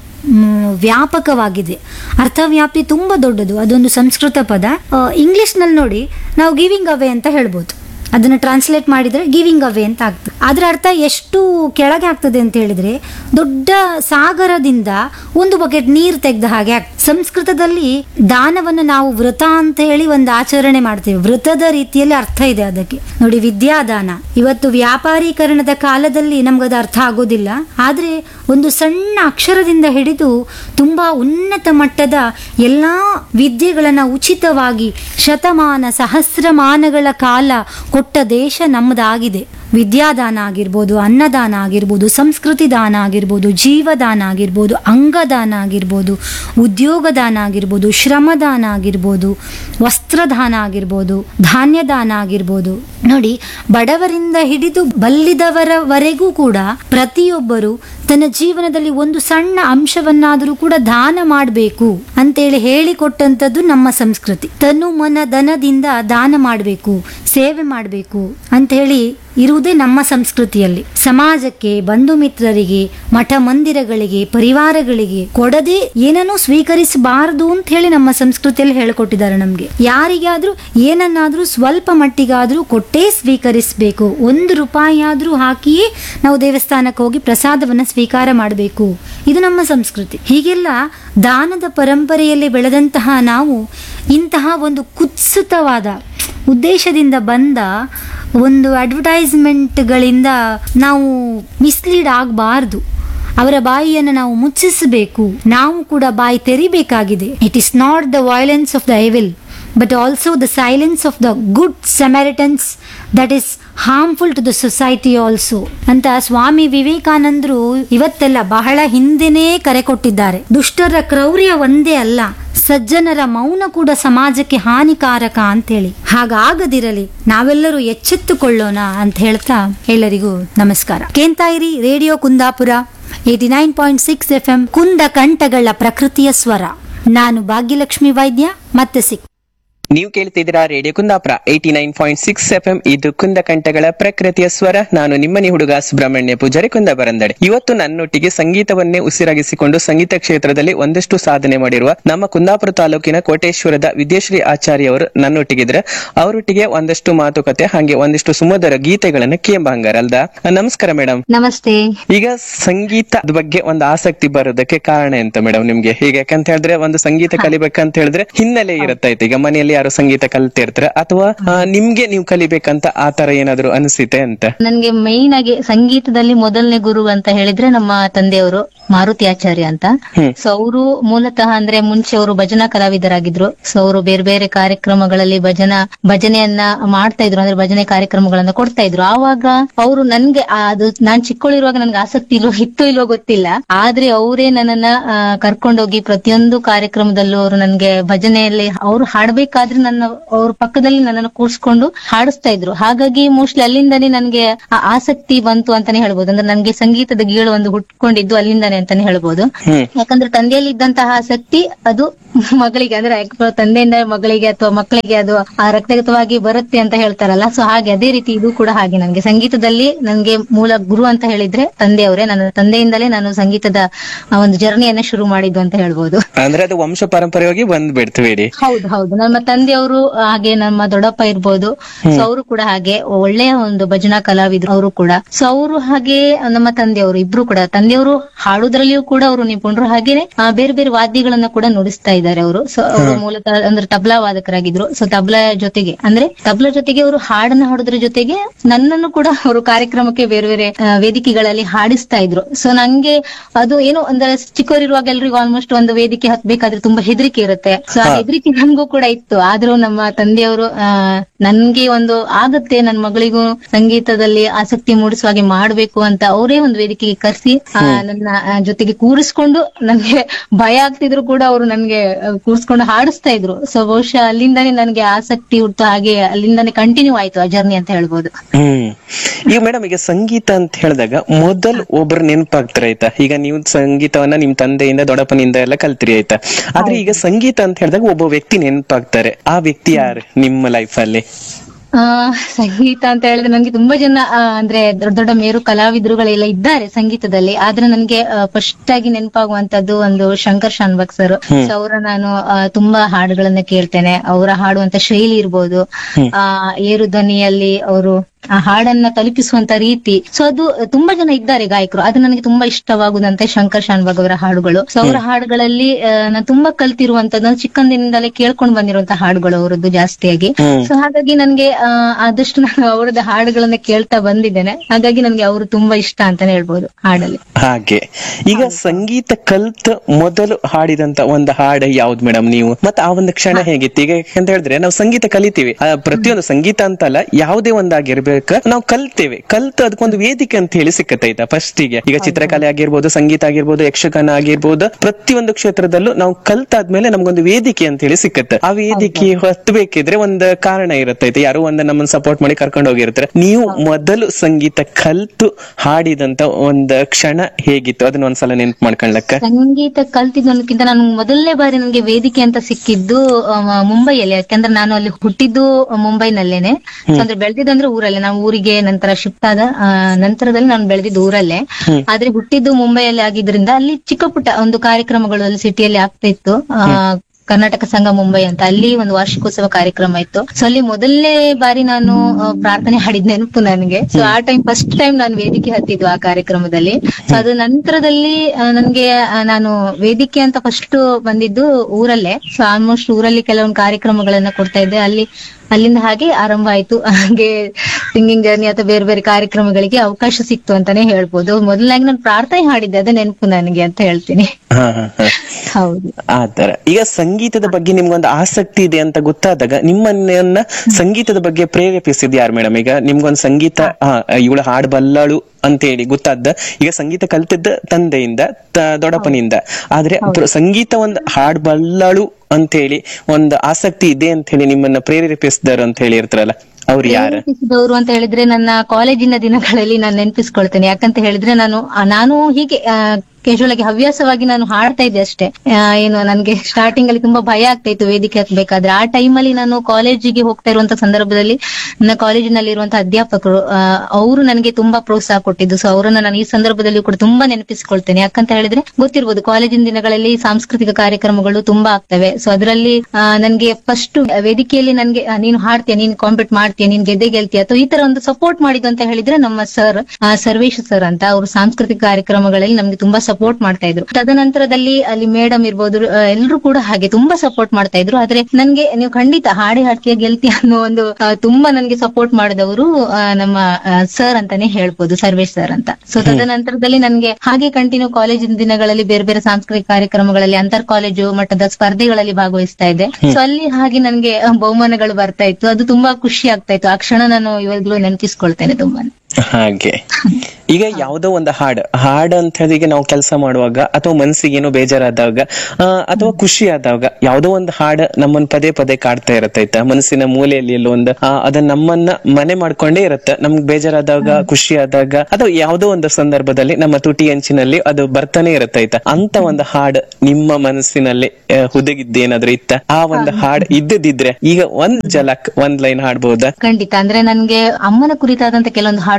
ಮ್, ವ್ಯಾಪಕವಾಗಿದೆ ಅರ್ಥವ್ಯಾಪ್ತಿ ತುಂಬ ದೊಡ್ಡದು ಅದೊಂದು ಸಂಸ್ಕೃತ ಪದ ಇಂಗ್ಲಿಷ್ನಲ್ಲಿ ನೋಡಿ ನಾವು ಗಿವಿಂಗ್ ಅವೇ ಅಂತ ಹೇಳ್ಬೋದು ಅದನ್ನು ಟ್ರಾನ್ಸ್ಲೇಟ್ ಮಾಡಿದರೆ ಗಿವಿಂಗ್ ಅವೇ ಅಂತ ಆಗ್ತದೆ ಅದರ ಅರ್ಥ ಎಷ್ಟು ಕೆಳಗೆ ಆಗ್ತದೆ ಅಂತ ಹೇಳಿದ್ರೆ ದೊಡ್ಡ ಸಾಗರದಿಂದ ಒಂದು ಬಕೆಟ್ ನೀರು ತೆಗೆದ ಹಾಗೆ ಆಗ್ತದೆ ಸಂಸ್ಕೃತದಲ್ಲಿ ದಾನವನ್ನು ನಾವು ವ್ರತ ಅಂತ ಹೇಳಿ ಒಂದು ಆಚರಣೆ ಮಾಡ್ತೇವೆ ವ್ರತದ ರೀತಿಯಲ್ಲಿ ಅರ್ಥ ಇದೆ ಅದಕ್ಕೆ ನೋಡಿ ವಿದ್ಯಾದಾನ ಇವತ್ತು ವ್ಯಾಪಾರೀಕರಣದ ಕಾಲದಲ್ಲಿ ನಮ್ಗದು ಅರ್ಥ ಆಗೋದಿಲ್ಲ ಆದ್ರೆ ಒಂದು ಸಣ್ಣ ಅಕ್ಷರದಿಂದ ಹಿಡಿದು ತುಂಬಾ ಉನ್ನತ ಮಟ್ಟದ ಎಲ್ಲಾ ವಿದ್ಯೆಗಳನ್ನ ಉಚಿತವಾಗಿ ಶತಮಾನ ಸಹಸ್ರಮಾನಗಳ ಕಾಲ ಕೊಟ್ಟ ದೇಶ ನಮ್ಮದಾಗಿದೆ ವಿದ್ಯಾದಾನ ಆಗಿರ್ಬೋದು ಅನ್ನದಾನ ಆಗಿರ್ಬೋದು ಸಂಸ್ಕೃತಿ ದಾನ ಆಗಿರ್ಬೋದು ಜೀವದಾನ ಆಗಿರ್ಬೋದು ಅಂಗದಾನ ಆಗಿರ್ಬೋದು ಉದ್ಯೋಗದಾನ ಆಗಿರ್ಬೋದು ಶ್ರಮದಾನ ಆಗಿರ್ಬೋದು ವಸ್ತ್ರದಾನ ಆಗಿರ್ಬೋದು ಧಾನ್ಯದಾನ ಆಗಿರ್ಬೋದು ನೋಡಿ ಬಡವರಿಂದ ಹಿಡಿದು ಬಲ್ಲಿದವರವರೆಗೂ ಕೂಡ ಪ್ರತಿಯೊಬ್ಬರು ತನ್ನ ಜೀವನದಲ್ಲಿ ಒಂದು ಸಣ್ಣ ಅಂಶವನ್ನಾದರೂ ಕೂಡ ದಾನ ಮಾಡಬೇಕು ಅಂತೇಳಿ ಹೇಳಿಕೊಟ್ಟಂಥದ್ದು ನಮ್ಮ ಸಂಸ್ಕೃತಿ ತನು ಮನ ಧನದಿಂದ ದಾನ ಮಾಡಬೇಕು ಸೇವೆ ಮಾಡಬೇಕು ಅಂತ ಹೇಳಿ ಇರುವುದೇ ನಮ್ಮ ಸಂಸ್ಕೃತಿಯಲ್ಲಿ ಸಮಾಜಕ್ಕೆ ಬಂಧು ಮಿತ್ರರಿಗೆ ಮಠ ಮಂದಿರಗಳಿಗೆ ಪರಿವಾರಗಳಿಗೆ ಕೊಡದೆ ಏನನ್ನೂ ಸ್ವೀಕರಿಸಬಾರದು ಅಂತ ಹೇಳಿ ನಮ್ಮ ಸಂಸ್ಕೃತಿಯಲ್ಲಿ ಹೇಳಿಕೊಟ್ಟಿದ್ದಾರೆ ನಮ್ಗೆ ಯಾರಿಗಾದ್ರೂ ಏನನ್ನಾದ್ರೂ ಸ್ವಲ್ಪ ಮಟ್ಟಿಗಾದ್ರೂ ಕೊಟ್ಟೇ ಸ್ವೀಕರಿಸಬೇಕು ಒಂದು ರೂಪಾಯಿ ಆದ್ರೂ ಹಾಕಿಯೇ ನಾವು ದೇವಸ್ಥಾನಕ್ಕೆ ಹೋಗಿ ಪ್ರಸಾದವನ್ನ ಸ್ವೀಕಾರ ಮಾಡಬೇಕು ಇದು ನಮ್ಮ ಸಂಸ್ಕೃತಿ ಹೀಗೆಲ್ಲ ದಾನದ ಪರಂಪರೆಯಲ್ಲಿ ಬೆಳೆದಂತಹ ನಾವು ಇಂತಹ ಒಂದು ಕುತ್ಸುತವಾದ ಉದ್ದೇಶದಿಂದ ಬಂದ ಒಂದು ಅಡ್ವರ್ಟೈಸ್ಮೆಂಟ್ಗಳಿಂದ ನಾವು ಮಿಸ್ಲೀಡ್ ಆಗಬಾರ್ದು ಅವರ ಬಾಯಿಯನ್ನು ನಾವು ಮುಚ್ಚಿಸಬೇಕು ನಾವು ಕೂಡ ಬಾಯಿ ತೆರಿಬೇಕಾಗಿದೆ it is not the violence of the evil but also the silence of the good Samaritans that is harmful to the society also ಅಂತ ಸ್ವಾಮಿ ವಿವೇಕಾನಂದರು ಇವತ್ತೆಲ್ಲ ಬಹಳ ಹಿಂದೆನೇ ಕರೆ ಕೊಟ್ಟಿದ್ದಾರೆ ದುಷ್ಟರ ಕ್ರೌರ್ಯ ಒಂದೇ ಅಲ್ಲ ಸಜ್ಜನರ ಮೌನ ಕೂಡ ಸಮಾಜಕ್ಕೆ ಹಾನಿಕಾರಕ ಅಂತೇಳಿ ಹಾಗಾಗದಿರಲಿ ನಾವೆಲ್ಲರೂ ಎಚ್ಚೆತ್ತುಕೊಳ್ಳೋಣ ಅಂತ ಹೇಳ್ತಾ ಎಲ್ಲರಿಗೂ ನಮಸ್ಕಾರ ಕೇಂತಾಯಿರಿ radio Kundapura eighty nine point six F M ಕುಂದ ಕಂಠಗಳ ಪ್ರಕೃತಿಯ ಸ್ವರ ನಾನು ಭಾಗ್ಯಲಕ್ಷ್ಮಿ ವೈದ್ಯ ಮತ್ತೆ ಸಿಕ್ ನೀವು ಕೇಳ್ತಿದ್ದೀರಾ radio Kundapura eighty nine point six F M ಇದು ಕುಂದ ಕಂಠಗಳ ಪ್ರಕೃತಿಯ ಸ್ವರ ನಾನು ನಿಮ್ಮನಿ ಹುಡುಗ ಸುಬ್ರಹ್ಮಣ್ಯ ಪೂಜಾರಿ ಕುಂದ ಬರಂದಡೆ ಇವತ್ತು ನನ್ನೊಟ್ಟಿಗೆ ಸಂಗೀತವನ್ನೇ ಉಸಿರಾಗಿಸಿಕೊಂಡು ಸಂಗೀತ ಕ್ಷೇತ್ರದಲ್ಲಿ ಒಂದಷ್ಟು ಸಾಧನೆ ಮಾಡಿರುವ ನಮ್ಮ ಕುಂದಾಪುರ ತಾಲೂಕಿನ ಕೋಟೇಶ್ವರದ ವಿದ್ಯಾಶ್ರೀ ಆಚಾರ್ಯ ಅವರು ನನ್ನೊಟ್ಟಿಗಿದ್ರೆ ಅವರೊಟ್ಟಿಗೆ ಒಂದಷ್ಟು ಮಾತುಕತೆ ಹಾಗೆ ಒಂದಿಷ್ಟು ಸುಮಧುರ ಗೀತೆಗಳನ್ನ ಕೇಂಬಂಗಾರ ಅಲ್ದಾ ನಮಸ್ಕಾರ ಮೇಡಮ್ ನಮಸ್ತೆ ಈಗ ಸಂಗೀತದ ಬಗ್ಗೆ ಒಂದು ಆಸಕ್ತಿ ಬರೋದಕ್ಕೆ ಕಾರಣ ಎಂತ ಮೇಡಮ್ ನಿಮ್ಗೆ ಈಗ ಯಾಕಂತ ಹೇಳಿದ್ರೆ ಒಂದು ಸಂಗೀತ ಕಲಿಬೇಕಂತ ಹೇಳಿದ್ರೆ ಹಿನ್ನೆಲೆ ಇರುತ್ತೈತೆ ಈಗ ಮನೆಯಲ್ಲಿ ಯಾರು ಸಂಗೀತ ಕಲ್ತಿರ್ತಾರೆ ಅಥವಾ ಆ, ನಿಮ್ಗೆ ನೀವು ಕಲಿಬೇಕಂತ ಆ ತರ ಏನಾದ್ರು ಅನಿಸಿತೆ ಅಂತ ನನ್ಗೆ ಮೈನ್ ಆಗಿ ಸಂಗೀತದಲ್ಲಿ ಮೊದಲನೇ ಗುರು ಅಂತ ಹೇಳಿದ್ರೆ ನಮ್ಮ ತಂದೆಯವರು ಮಾರುತಿ ಆಚಾರ್ಯ ಅಂತ ಹ್ಮ್. ಸೊ ಅವರು ಮೂಲತಃ ಅಂದ್ರೆ ಮುಂಚೆ ಅವರು ಭಜನಾ ಕಲಾವಿದರಾಗಿದ್ರು ಸೊ ಅವರು ಬೇರೆ ಬೇರೆ ಕಾರ್ಯಕ್ರಮಗಳಲ್ಲಿ ಭಜನಾ ಭಜನೆಯನ್ನ ಮಾಡ್ತಾ ಇದ್ರು ಅಂದ್ರೆ ಭಜನೆ ಕಾರ್ಯಕ್ರಮಗಳನ್ನ ಕೊಡ್ತಾ ಇದ್ರು ಆವಾಗ ಅವರು ನನ್ಗೆ ಆ ಅದು ನಾನ್ ಚಿಕ್ಕವಳಿರುವಾಗ ನನ್ಗೆ ಆಸಕ್ತಿ ಇಲ್ವೋ ಇತ್ತು ಇಲ್ವೋ ಗೊತ್ತಿಲ್ಲ ಆದ್ರೆ ಅವರೇ ನನ್ನನ್ನ ಆ, ಕರ್ಕೊಂಡೋಗಿ ಪ್ರತಿಯೊಂದು ಕಾರ್ಯಕ್ರಮದಲ್ಲೂ ಅವರು ನನ್ಗೆ ಭಜನೆಯಲ್ಲಿ ಅವ್ರು ಹಾಡ್ಬೇಕಾದ್ರೆ ನನ್ನ ಅವ್ರ ಪಕ್ಕದಲ್ಲಿ ನನ್ನನ್ನು ಕೂರ್ಸ್ಕೊಂಡು ಹಾಡಿಸ್ತಾ ಇದ್ರು ಹಾಗಾಗಿ ಮೋಸ್ಟ್ಲಿ ಅಲ್ಲಿಂದಾನೇ ನನ್ಗೆ ಆ ಆಸಕ್ತಿ ಬಂತು ಅಂತಾನೆ ಹೇಳ್ಬೋದು ಅಂದ್ರೆ ನನ್ಗೆ ಸಂಗೀತದ ಗೀಳು ಒಂದು ಹುಟ್ಕೊಂಡಿದ್ದು ಅಲ್ಲಿಂದಾನೆ ಅಂತಾನೆ ಹೇಳ್ಬೋದು ಹ್ಮ್ ಯಾಕಂದ್ರೆ ತಂದೆಯಲ್ಲಿ ಇದ್ದಂತಹ ಆಸಕ್ತಿ ಅದು ಮಗಳಿಗೆ ಅಂದ್ರೆ ಯಾಕೆ ತಂದೆಯಿಂದ ಮಗಳಿಗೆ ಅಥವಾ ಮಕ್ಕಳಿಗೆ ಅದು ಆ ರಕ್ತಗತವಾಗಿ ಬರುತ್ತೆ ಅಂತ ಹೇಳ್ತಾರಲ್ಲ ಸೊ ಹಾಗೆ ಅದೇ ರೀತಿ ಇದು ಕೂಡ ಹಾಗೆ ನನ್ಗೆ ಸಂಗೀತದಲ್ಲಿ ನನ್ಗೆ ಮೂಲ ಗುರು ಅಂತ ಹೇಳಿದ್ರೆ ತಂದೆಯವರೇ ನನ್ನ ತಂದೆಯಿಂದಲೇ ನಾನು ಸಂಗೀತದ ಆ ಒಂದು ಜರ್ನಿಯನ್ನ ಶುರು ಮಾಡಿದ್ದು ಅಂತ ಹೇಳ್ಬೋದು ಅಂದ್ರೆ ಅದು ವಂಶ ಪರಂಪರೆಯಾಗಿ ಬಂದ್ಬಿಡ್ತು ಬಿಡಿ ಹೌದು ಹೌದು ನಮ್ಮ ತಂದೆಯವರು ಹಾಗೆ ನಮ್ಮ ದೊಡ್ಡಪ್ಪ ಇರ್ಬೋದು ಸೊ ಅವರು ಕೂಡ ಹಾಗೆ ಒಳ್ಳೆಯ ಒಂದು ಭಜನಾ ಕಲಾವಿದ್ರು ಅವರು ಕೂಡ ಸೊ ಅವರು ಹಾಗೆ ನಮ್ಮ ತಂದೆಯವರು ಇಬ್ರು ಕೂಡ ತಂದೆಯವರು ಹಾಡುದ್ರಲ್ಲಿಯೂ ಕೂಡ ಅವರು ನಿಪುಣರು ಹಾಗೇನೆ ಆ, ಬೇರೆ ಬೇರೆ ವಾದ್ಯಗಳನ್ನ ಕೂಡ ನುಡಿಸ್ತಾ ಇದ್ದಾರೆ ಅವರು ಸೊ ಅವರು ಮೂಲತಃ ಅಂದ್ರೆ ತಬ್ಲಾ ವಾದಕರಾಗಿದ್ರು ಸೊ ತಬ್ಲಾ ಜೊತೆಗೆ ಅಂದ್ರೆ ತಬ್ಲಾ ಜೊತೆಗೆ ಅವರು ಹಾಡನ್ನ ಹಾಡೋದ್ರ ಜೊತೆಗೆ ನನ್ನನ್ನು ಕೂಡ ಅವರು ಕಾರ್ಯಕ್ರಮಕ್ಕೆ ಬೇರೆ ಬೇರೆ ಆ, ವೇದಿಕೆಗಳಲ್ಲಿ ಹಾಡಿಸ್ತಾ ಇದ್ರು ಸೊ ನಂಗೆ ಅದು ಏನು ಅಂದ್ರೆ ಚಿಕ್ಕವರಿರುವಾಗ ಎಲ್ರಿಗೂ ಆಲ್ಮೋಸ್ಟ್ ಒಂದು ವೇದಿಕೆ ಹತ್ಬೇಕಾದ್ರೆ ತುಂಬಾ ಹೆದರಿಕೆ ಇರುತ್ತೆ ಸೊ ಆ ಹೆದರಿಕೆ ನನ್ಗೂ ಕೂಡ ಇತ್ತು ಆದ್ರೂ ನಮ್ಮ ತಂದೆಯವರು ಆ, ನನ್ಗೆ ಒಂದು ಆಗತ್ತೆ ನನ್ ಮಗಳಿಗೂ ಸಂಗೀತದಲ್ಲಿ ಆಸಕ್ತಿ ಮೂಡಿಸುವ ಹಾಗೆ ಮಾಡ್ಬೇಕು ಅಂತ ಅವರೇ ಒಂದು ವೇದಿಕೆಗೆ ಕರೆಸಿ ನನ್ನ ಆ, ಜೊತೆಗೆ ಕೂರಿಸ್ಕೊಂಡು ನನ್ಗೆ ಭಯ ಆಗ್ತಿದ್ರು ಕೂಡ ಅವರು ನನ್ಗೆ ಆ, ಕೂರಿಸ್ಕೊಂಡು ಹಾಡಿಸ್ತಾ ಇದ್ರು ಸೊ ಬಹುಶಃ ಅಲ್ಲಿಂದಾನೇ ನನ್ಗೆ ಆಸಕ್ತಿ ಹುಟ್ಟು ಹಾಗೆ ಅಲ್ಲಿಂದಾನೇ ಕಂಟಿನ್ಯೂ ಆಯ್ತು ಆ ಜರ್ನಿ ಅಂತ ಹೇಳ್ಬೋದು ಹ್ಮ್ ಈಗ ಮೇಡಮ್ ಈಗ ಸಂಗೀತ ಅಂತ ಹೇಳಿದಾಗ ಮೊದಲು ಒಬ್ರು ನೆನಪಾಗ್ತಾರೆ ಆಯ್ತಾ ಈಗ ನೀವು ಸಂಗೀತವನ್ನ ನಿಮ್ ತಂದೆಯಿಂದ ದೊಡ್ಡಪ್ಪನಿಂದ ಎಲ್ಲ ಕಲ್ತಿರಿ ಆಯ್ತಾ ಆದ್ರೆ ಈಗ ಸಂಗೀತ ಅಂತ ಹೇಳಿದಾಗ ಒಬ್ಬ ವ್ಯಕ್ತಿ ನೆನಪಾಗ್ತಾರೆ ಆ ವ್ಯಕ್ತಿ ಯಾರು ನಿಮ್ಮ ಲೈಫ್ ಅಲ್ಲಿ ಆ ಸಂಗೀತ ಅಂತ ಹೇಳಿದ್ರೆ ನನ್ಗೆ ತುಂಬಾ ಜನ ಆ, ಅಂದ್ರೆ ದೊಡ್ಡ ದೊಡ್ಡ ಮೇರು ಕಲಾವಿದರುಗಳೆಲ್ಲ ಇದ್ದಾರೆ ಸಂಗೀತದಲ್ಲಿ ಆದ್ರೆ ನನ್ಗೆ ಫಸ್ಟ್ ಆಗಿ ನೆನಪಾಗುವಂತದ್ದು ಒಂದು ಶಂಕರ್ ಶಾನ್ಭಾಗ್ ಸರ್ ಸೊ ಅವರ ನಾನು ಆ, ತುಂಬಾ ಹಾಡುಗಳನ್ನ ಕೇಳ್ತೇನೆ ಅವರ ಹಾಡುವಂತ ಶೈಲಿ ಇರ್ಬೋದು ಆ ಏರು ಧ್ವನಿಯಲ್ಲಿ ಅವರು ಆ ಹಾಡನ್ನ ತಲುಪಿಸುವಂತ ರೀತಿ ಸೊ ಅದು ತುಂಬಾ ಜನ ಇದ್ದಾರೆ ಗಾಯಕರು ಅದು ನನಗೆ ತುಂಬಾ ಇಷ್ಟವಾಗುದಂತೆ ಶಂಕರ್ ಶಾನ್ಭಾಗ್ ಅವರ ಹಾಡುಗಳು ಸೊ ಅವರ ಹಾಡುಗಳಲ್ಲಿ ಆ, ನಾನು ತುಂಬಾ ಕಲ್ತಿರುವಂತದ್ದು ನಾನು ಚಿಕ್ಕಂದಿನಿಂದಲೇ ಕೇಳ್ಕೊಂಡು ಬಂದಿರುವಂತ ಹಾಡುಗಳು ಅವರದ್ದು ಜಾಸ್ತಿಯಾಗಿ ಸೊ ಹಾಗಾಗಿ ನನ್ಗೆ ಆ, ಆದಷ್ಟು ನಾನು ಅವರದ್ದು ಹಾಡುಗಳನ್ನ ಕೇಳ್ತಾ ಬಂದಿದ್ದೇನೆ ಹಾಗಾಗಿ ನನ್ಗೆ ಅವರು ತುಂಬಾ ಇಷ್ಟ ಅಂತಾನೆ ಹೇಳ್ಬೋದು ಹಾಡಲ್ಲಿ ಹಾಗೆ ಈಗ ಸಂಗೀತ ಕಲ್ತ್ ಮೊದಲು ಹಾಡಿದಂತ ಒಂದು ಹಾಡು ಯಾವ್ದು ಮೇಡಮ್ ನೀವು ಮತ್ತೆ ಆ ಒಂದು ಕ್ಷಣ ಹೇಗಿತ್ತು ಈಗ ಅಂತ ಹೇಳಿದ್ರೆ ನಾವು ಸಂಗೀತ ಕಲಿತೀವಿ ಆ, ಪ್ರತಿಯೊಂದು ಸಂಗೀತ ಅಂತಲ್ಲ ಯಾವುದೇ ಒಂದಾಗಿರ್ಬೇಕು ನಾವು ಕಲ್ತೇವೆ ಕಲ್ತು ಅದಕ್ಕೊಂದು ವೇದಿಕೆ ಅಂತ ಹೇಳಿ ಸಿಕ್ಕತ್ತೈತಾ ಫಸ್ಟ್ ಗೆ ಈಗ ಚಿತ್ರಕಲೆ ಆಗಿರ್ಬೋದು ಸಂಗೀತ ಆಗಿರ್ಬೋದು ಯಕ್ಷಗಾನ ಆಗಿರ್ಬೋದು ಪ್ರತಿಯೊಂದು ಕ್ಷೇತ್ರದಲ್ಲೂ ನಾವು ಕಲ್ತಾದ್ಮೇಲೆ ನಮ್ಗೊಂದು ವೇದಿಕೆ ಅಂತ ಹೇಳಿ ಸಿಕ್ಕತ್ತೆ ಆ ವೇದಿಕೆ ಹತ್ತಬೇಕಿದ್ರೆ ಒಂದು ಕಾರಣ ಇರುತ್ತೈತೆ ಯಾರೋ ಒಂದು ನಮ್ಮನ್ನ ಸಪೋರ್ಟ್ ಮಾಡಿ ಕರ್ಕೊಂಡು ಹೋಗಿರ್ತಾರೆ ನೀವು ಮೊದಲು ಸಂಗೀತ ಕಲ್ತು ಹಾಡಿದಂತ ಒಂದು ಕ್ಷಣ ಹೇಗಿತ್ತು ಅದನ್ನ ಒಂದ್ಸಲ ನೆನ್ಪು ಮಾಡ್ಕೊಳ್ಳಕ್ಕ ಸಂಗೀತ ಕಲ್ತಿದ್ದಕ್ಕಿಂತ ನಾನು ಮೊದಲನೇ ಬಾರಿ ನನಗೆ ವೇದಿಕೆ ಅಂತ ಸಿಕ್ಕಿದ್ದು ಆ, ಮುಂಬೈಯಲ್ಲಿ ಯಾಕಂದ್ರೆ ನಾನು ಅಲ್ಲಿ ಹುಟ್ಟಿದ್ದು ಮುಂಬೈನಲ್ಲೇನೆ So ಅಂದ್ರೆ ಬೆಳೆದಿದ್ದಂದ್ರೆ ಊರಲ್ಲೇ ನಾವು ಊರಿಗೆ ನಂತರ ಶಿಫ್ಟ್ ಆದ ಆ, ನಂತರದಲ್ಲಿ ನಾನು ಬೆಳೆದಿದ್ದು ಊರಲ್ಲೇ ಆದ್ರೆ ಹುಟ್ಟಿದ್ದು ಮುಂಬೈಯಲ್ಲಿ ಆಗಿದ್ರಿಂದ ಅಲ್ಲಿ ಚಿಕ್ಕ ಪುಟ್ಟ ಒಂದು ಕಾರ್ಯಕ್ರಮಗಳು ಅಲ್ಲಿ ಸಿಟಿಯಲ್ಲಿ ಆಗ್ತಾ ಇತ್ತು ಆ, ಕರ್ನಾಟಕ ಸಂಘ ಮುಂಬೈ ಅಂತ ಅಲ್ಲಿ ಒಂದು ವಾರ್ಷಿಕೋತ್ಸವ ಕಾರ್ಯಕ್ರಮ ಇತ್ತು ಸೊ ಅಲ್ಲಿ ಮೊದಲನೇ ಬಾರಿ ನಾನು ಆ, ಪ್ರಾರ್ಥನೆ ಹಾಡಿದ ನೆನಪು ನನಗೆ ಸೊ ಆ ಟೈಮ್ ಫಸ್ಟ್ ಟೈಮ್ ನಾನು ವೇದಿಕೆ ಹತ್ತಿದ್ದು ಆ ಕಾರ್ಯಕ್ರಮದಲ್ಲಿ ಸೊ ಅದು ನಂತರದಲ್ಲಿ ಆ, ನನ್ಗೆ ಆ, ನಾನು ವೇದಿಕೆ ಅಂತ ಫಸ್ಟ್ ಬಂದಿದ್ದು ಊರಲ್ಲೇ ಸೊ ಆಲ್ಮೋಸ್ಟ್ ಊರಲ್ಲಿ ಕೆಲವೊಂದು ಕಾರ್ಯಕ್ರಮಗಳನ್ನ ಕೊಡ್ತಾ ಇದ್ದೆ ಅಲ್ಲಿ ಅಲ್ಲಿಂದ ಹಾಗೆ ಆರಂಭ ಆಯ್ತು ಹಾಗೆ ಸಿಂಗಿಂಗ್ ಜರ್ನಿ ಅಥವಾ ಬೇರೆ ಬೇರೆ ಕಾರ್ಯಕ್ರಮಗಳಿಗೆ ಅವಕಾಶ ಸಿಕ್ತು ಅಂತಾನೆ ಹೇಳ್ಬೋದು ಮೊದಲಾಗಿ ನಾನು ಪ್ರಾರ್ಥನೆ ಹಾಡಿದ್ದೆ ಅದೇ ನೆನಪು ನನಗೆ ಅಂತ ಹೇಳ್ತೀನಿ ಹಾ ಹಾ ಹಾ ಹೌದು ಆತರ ಈಗ ಸಂಗೀತದ ಬಗ್ಗೆ ನಿಮ್ಗೊಂದು ಆಸಕ್ತಿ ಇದೆ ಅಂತ ಗೊತ್ತಾದಾಗ ನಿಮ್ಮನ್ನ ಸಂಗೀತದ ಬಗ್ಗೆ ಪ್ರೇರೇಪಿಸಿದ್ ಯಾರು ಮೇಡಮ್ ಈಗ ನಿಮ್ಗೊಂದು ಸಂಗೀತ ಇವಳು ಹಾಡು ಬಲ್ಲಳು ಅಂತ ಹೇಳಿ ಗೊತ್ತಾದ ಈಗ ಸಂಗೀತ ಕಲ್ತಿದ್ದ ತಂದೆಯಿಂದ ತ- ದೊಡ್ಡಪ್ಪನಿಂದ ಆದ್ರೆ ಪ್ರ- ಸಂಗೀತ ಒಂದು ಹಾಡು ಬಲ್ಲಳು ಅಂತ ಹೇಳಿ ಒಂದು ಆಸಕ್ತಿ ಇದೆ ಅಂತ ಹೇಳಿ ನಿಮ್ಮನ್ನ ಪ್ರೇರೇಪಿಸಿದಾರು ಅಂತ ಹೇಳಿ ಇರ್ತಾರಲ್ಲ ಅವ್ರು ಯಾರು ನೆನಪಿಸಿದವರು ಅಂತ ಹೇಳಿದ್ರೆ ನನ್ನ ಕಾಲೇಜಿನ ದಿನಗಳಲ್ಲಿ ನಾನು ನೆನಪಿಸ್ಕೊಳ್ತೇನೆ ಯಾಕಂತ ಹೇಳಿದ್ರೆ ನಾನು ಆ, ನಾನು ಹೀಗೆ ಕೆಶುವಲ್ ಆಗಿ ಹವ್ಯಾಸವಾಗಿ ನಾನು ಹಾಡ್ತಾ ಇದ್ದೆ ಅಷ್ಟೇ ಆ, ಏನು ನನ್ಗೆ ಸ್ಟಾರ್ಟಿಂಗ್ ಅಲ್ಲಿ ತುಂಬಾ ಭಯ ಆಗ್ತಾ ಇತ್ತು ವೇದಿಕೆ ಹತ್ಬೇಕಾದ್ರೆ ಆ ಟೈಮಲ್ಲಿ ನಾನು ಕಾಲೇಜಿಗೆ ಹೋಗ್ತಾ ಇರುವಂತ ಸಂದರ್ಭದಲ್ಲಿ ನನ್ನ ಕಾಲೇಜಿನಲ್ಲಿ ಇರುವಂತಹ ಅಧ್ಯಾಪಕರು ಅವರು ನನಗೆ ತುಂಬಾ ಪ್ರೋತ್ಸಾಹ ಕೊಟ್ಟಿದ್ದು ಸೊ ಅವರನ್ನ ನಾನು ಈ ಸಂದರ್ಭದಲ್ಲಿ ಕೂಡ ತುಂಬಾ ನೆನಪಿಸಿಕೊಳ್ತೇನೆ ಯಾಕಂತ ಹೇಳಿದ್ರೆ ಗೊತ್ತಿರ್ಬೋದು ಕಾಲೇಜಿನ ದಿನಗಳಲ್ಲಿ ಸಾಂಸ್ಕೃತಿಕ ಕಾರ್ಯಕ್ರಮಗಳು ತುಂಬಾ ಆಗ್ತವೆ ಸೊ ಅದರಲ್ಲಿ ನನ್ಗೆ ಫಸ್ಟ್ ವೇದಿಕೆಯಲ್ಲಿ ನನ್ಗೆ ಆ, ನೀನು ಹಾಡ್ತೀಯ ನೀನು ಕಾಂಪಿಟ್ ಮಾಡ್ತೀಯ ನೀನ್ ಗೆದ್ದೆ ಗೆಲ್ತೀಯ ಅಥವಾ ಈ ತರ ಒಂದು ಸಪೋರ್ಟ್ ಮಾಡಿದ್ದು ಅಂತ ಹೇಳಿದ್ರೆ ನಮ್ಮ ಸರ್ ಸರ್ವೇಶ್ ಸರ್ ಅಂತ ಅವರು ಸಾಂಸ್ಕೃತಿಕ ಕಾರ್ಯಕ್ರಮಗಳಲ್ಲಿ ನಮ್ಗೆ ತುಂಬಾ ಸಪೋರ್ಟ್ ಮಾಡ್ತಾ ಇದ್ರು ತದನಂತರದಲ್ಲಿ ಅಲ್ಲಿ ಮೇಡಮ್ ಇರ್ಬೋದು ಎಲ್ಲರೂ ಕೂಡ ಹಾಗೆ ತುಂಬಾ ಸಪೋರ್ಟ್ ಮಾಡ್ತಾ ಇದ್ರು ಆದ್ರೆ ನನ್ಗೆ ನೀವು ಖಂಡಿತ ಹಾಡಿ ಹಾಡ್ತೀಯ ಗೆಲ್ತೀಯ ಅನ್ನೋ ಒಂದು ಆ, ತುಂಬಾ ನನ್ಗೆ ಸಪೋರ್ಟ್ ಮಾಡಿದವರು ಆ, ನಮ್ಮ ಸರ್ ಅಂತಾನೆ ಹೇಳ್ಬೋದು ಸರ್ವೇಶ್ ಸರ್ ಅಂತ ಸೊ ತದನಂತರದಲ್ಲಿ ನನ್ಗೆ ಹಾಗೆ ಕಂಟಿನ್ಯೂ ಕಾಲೇಜಿನ ದಿನಗಳಲ್ಲಿ ಬೇರೆ ಬೇರೆ ಸಾಂಸ್ಕೃತಿಕ ಕಾರ್ಯಕ್ರಮಗಳಲ್ಲಿ ಅಂತರ್ ಕಾಲೇಜು ಮಟ್ಟದ ಸ್ಪರ್ಧೆಗಳಲ್ಲಿ ಭಾಗವಹಿಸ್ತಾ ಇದ್ದೆ ಸೊ ಅಲ್ಲಿ ಹಾಗೆ ನನ್ಗೆ ಆ, ಬಹುಮಾನಗಳು ಬರ್ತಾ ಇತ್ತು ಅದು ತುಂಬಾ ಖುಷಿ ಆಗ್ತಾ ಇತ್ತು ಆ ಕ್ಷಣ ನಾನು ಇವಾಗ್ಲೂ ನೆನಪಿಸ್ಕೊಳ್ತೇನೆ ತುಂಬಾ ಹಾಗೆ ಈಗ ಯಾವ್ದೋ ಒಂದು ಹಾಡು ಹಾಡು ಅಂತ ಹೇಳಿದ್ರೆ ನಾವು ಕೆಲಸ ಮಾಡುವಾಗ ಅಥವಾ ಮನಸ್ಸಿಗೆ ಏನೋ ಬೇಜಾರಾದಾಗ ಆ, ಅಥವಾ ಖುಷಿ ಆದಾಗ ಯಾವ್ದೋ ಒಂದು ಹಾಡು ನಮ್ಮನ್ನ ಪದೇ ಪದೇ ಕಾಡ್ತಾ ಇರತ್ತೈತ ಮನಸ್ಸಿನ ಮೂಲೆಯಲ್ಲಿ ಎಲ್ಲೋ ಒಂದು ಆ, ಅದನ್ನ ನಮ್ಮನ್ನ ಮನೆ ಮಾಡ್ಕೊಂಡೇ ಇರತ್ತೆ ನಮ್ಗೆ ಬೇಜಾರಾದಾಗ ಖುಷಿ ಆದಾಗ ಅಥವಾ ಯಾವ್ದೋ ಒಂದು ಸಂದರ್ಭದಲ್ಲಿ ನಮ್ಮ ತುಟಿ ಅಂಚಿನಲ್ಲಿ ಅದು ಬರ್ತಾನೆ ಇರತ್ತೈತ ಅಂತ ಒಂದು ಹಾಡು ನಿಮ್ಮ ಮನಸ್ಸಿನಲ್ಲಿ ಆ, ಹುದುಗಿದ್ದೇನಾದ್ರೂ ಇತ್ತ ಆ ಒಂದು ಹಾಡು ಇದ್ದದಿದ್ರೆ ಈಗ ಒಂದ್ ಜಲಕ್ ಒಂದ್ ಲೈನ್ ಹಾಡ್ಬೋದಾ ಖಂಡಿತ ಅಂದ್ರೆ ನನ್ಗೆ ಅಮ್ಮನ ಕುರಿತಾದಂತ ಕೆಲವೊಂದು ಹಾಡುಗಳು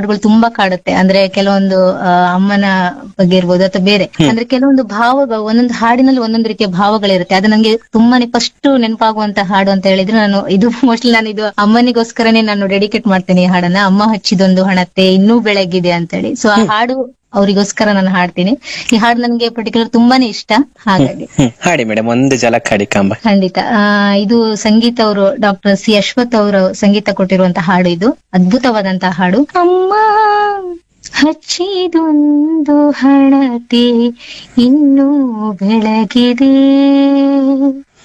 ಹಾಡುಗಳು ತುಂಬಾ ಕಾಡುತ್ತೆ ಅಂದ್ರೆ ಕೆಲವೊಂದು ಆ, ಅಮ್ಮನ ಬಗ್ಗೆ ಇರ್ಬೋದು ಅಥವಾ ಬೇರೆ ಅಂದ್ರೆ ಕೆಲವೊಂದು ಭಾವಗಳು ಒಂದೊಂದು ಹಾಡಿನಲ್ಲಿ ಒಂದೊಂದು ರೀತಿಯ ಭಾವಗಳಿರುತ್ತೆ ಅದು ನಂಗೆ ತುಂಬಾನೇ ಫಸ್ಟ್ ನೆನಪಾಗುವಂತ ಹಾಡು ಅಂತ ಹೇಳಿದ್ರೆ ನಾನು ಇದು ಮೋಸ್ಟ್ಲಿ ನಾನು ಇದು ಅಮ್ಮನಿಗೋಸ್ಕರನೇ ನಾನು ಡೆಡಿಕೇಟ್ ಮಾಡ್ತೇನೆ ಈ ಹಾಡನ್ನ ಅಮ್ಮ ಹಚ್ಚಿದೊಂದು ಹಣತೆ ಇನ್ನೂ ಬೆಳಗಿದೆ ಅಂತೇಳಿ ಸೊ ಆ ಹಾಡು ಅವರಿಗೋಸ್ಕರ ನಾನು ಹಾಡ್ತೀನಿ ಈ ಹಾಡು ನನ್ಗೆ ಪರ್ಟಿಕ್ಯುಲರ್ ತುಂಬಾನೇ ಇಷ್ಟ ಹಾಗಾಗಿ ಹ್ಮ್ ಹಾಡಿ ಮೇಡಮ್ ಒಂದು ಜಲಕ್ ಹಾಡಿ ಕಾಂಬ ಖಂಡಿತ ಆ, ಇದು ಸಂಗೀತ ಅವರು ಡಾಕ್ಟರ್ ಸಿ ಅಶ್ವಥ್ ಅವರು ಸಂಗೀತ ಕೊಟ್ಟಿರುವಂತಹ ಹಾಡು ಇದು ಅದ್ಭುತವಾದಂತಹ ಹಾಡು ಅಮ್ಮ ಹಚ್ಚಿದೊಂದು ಹಣತೆ ಇನ್ನೂ ಬೆಳಗಿದೆ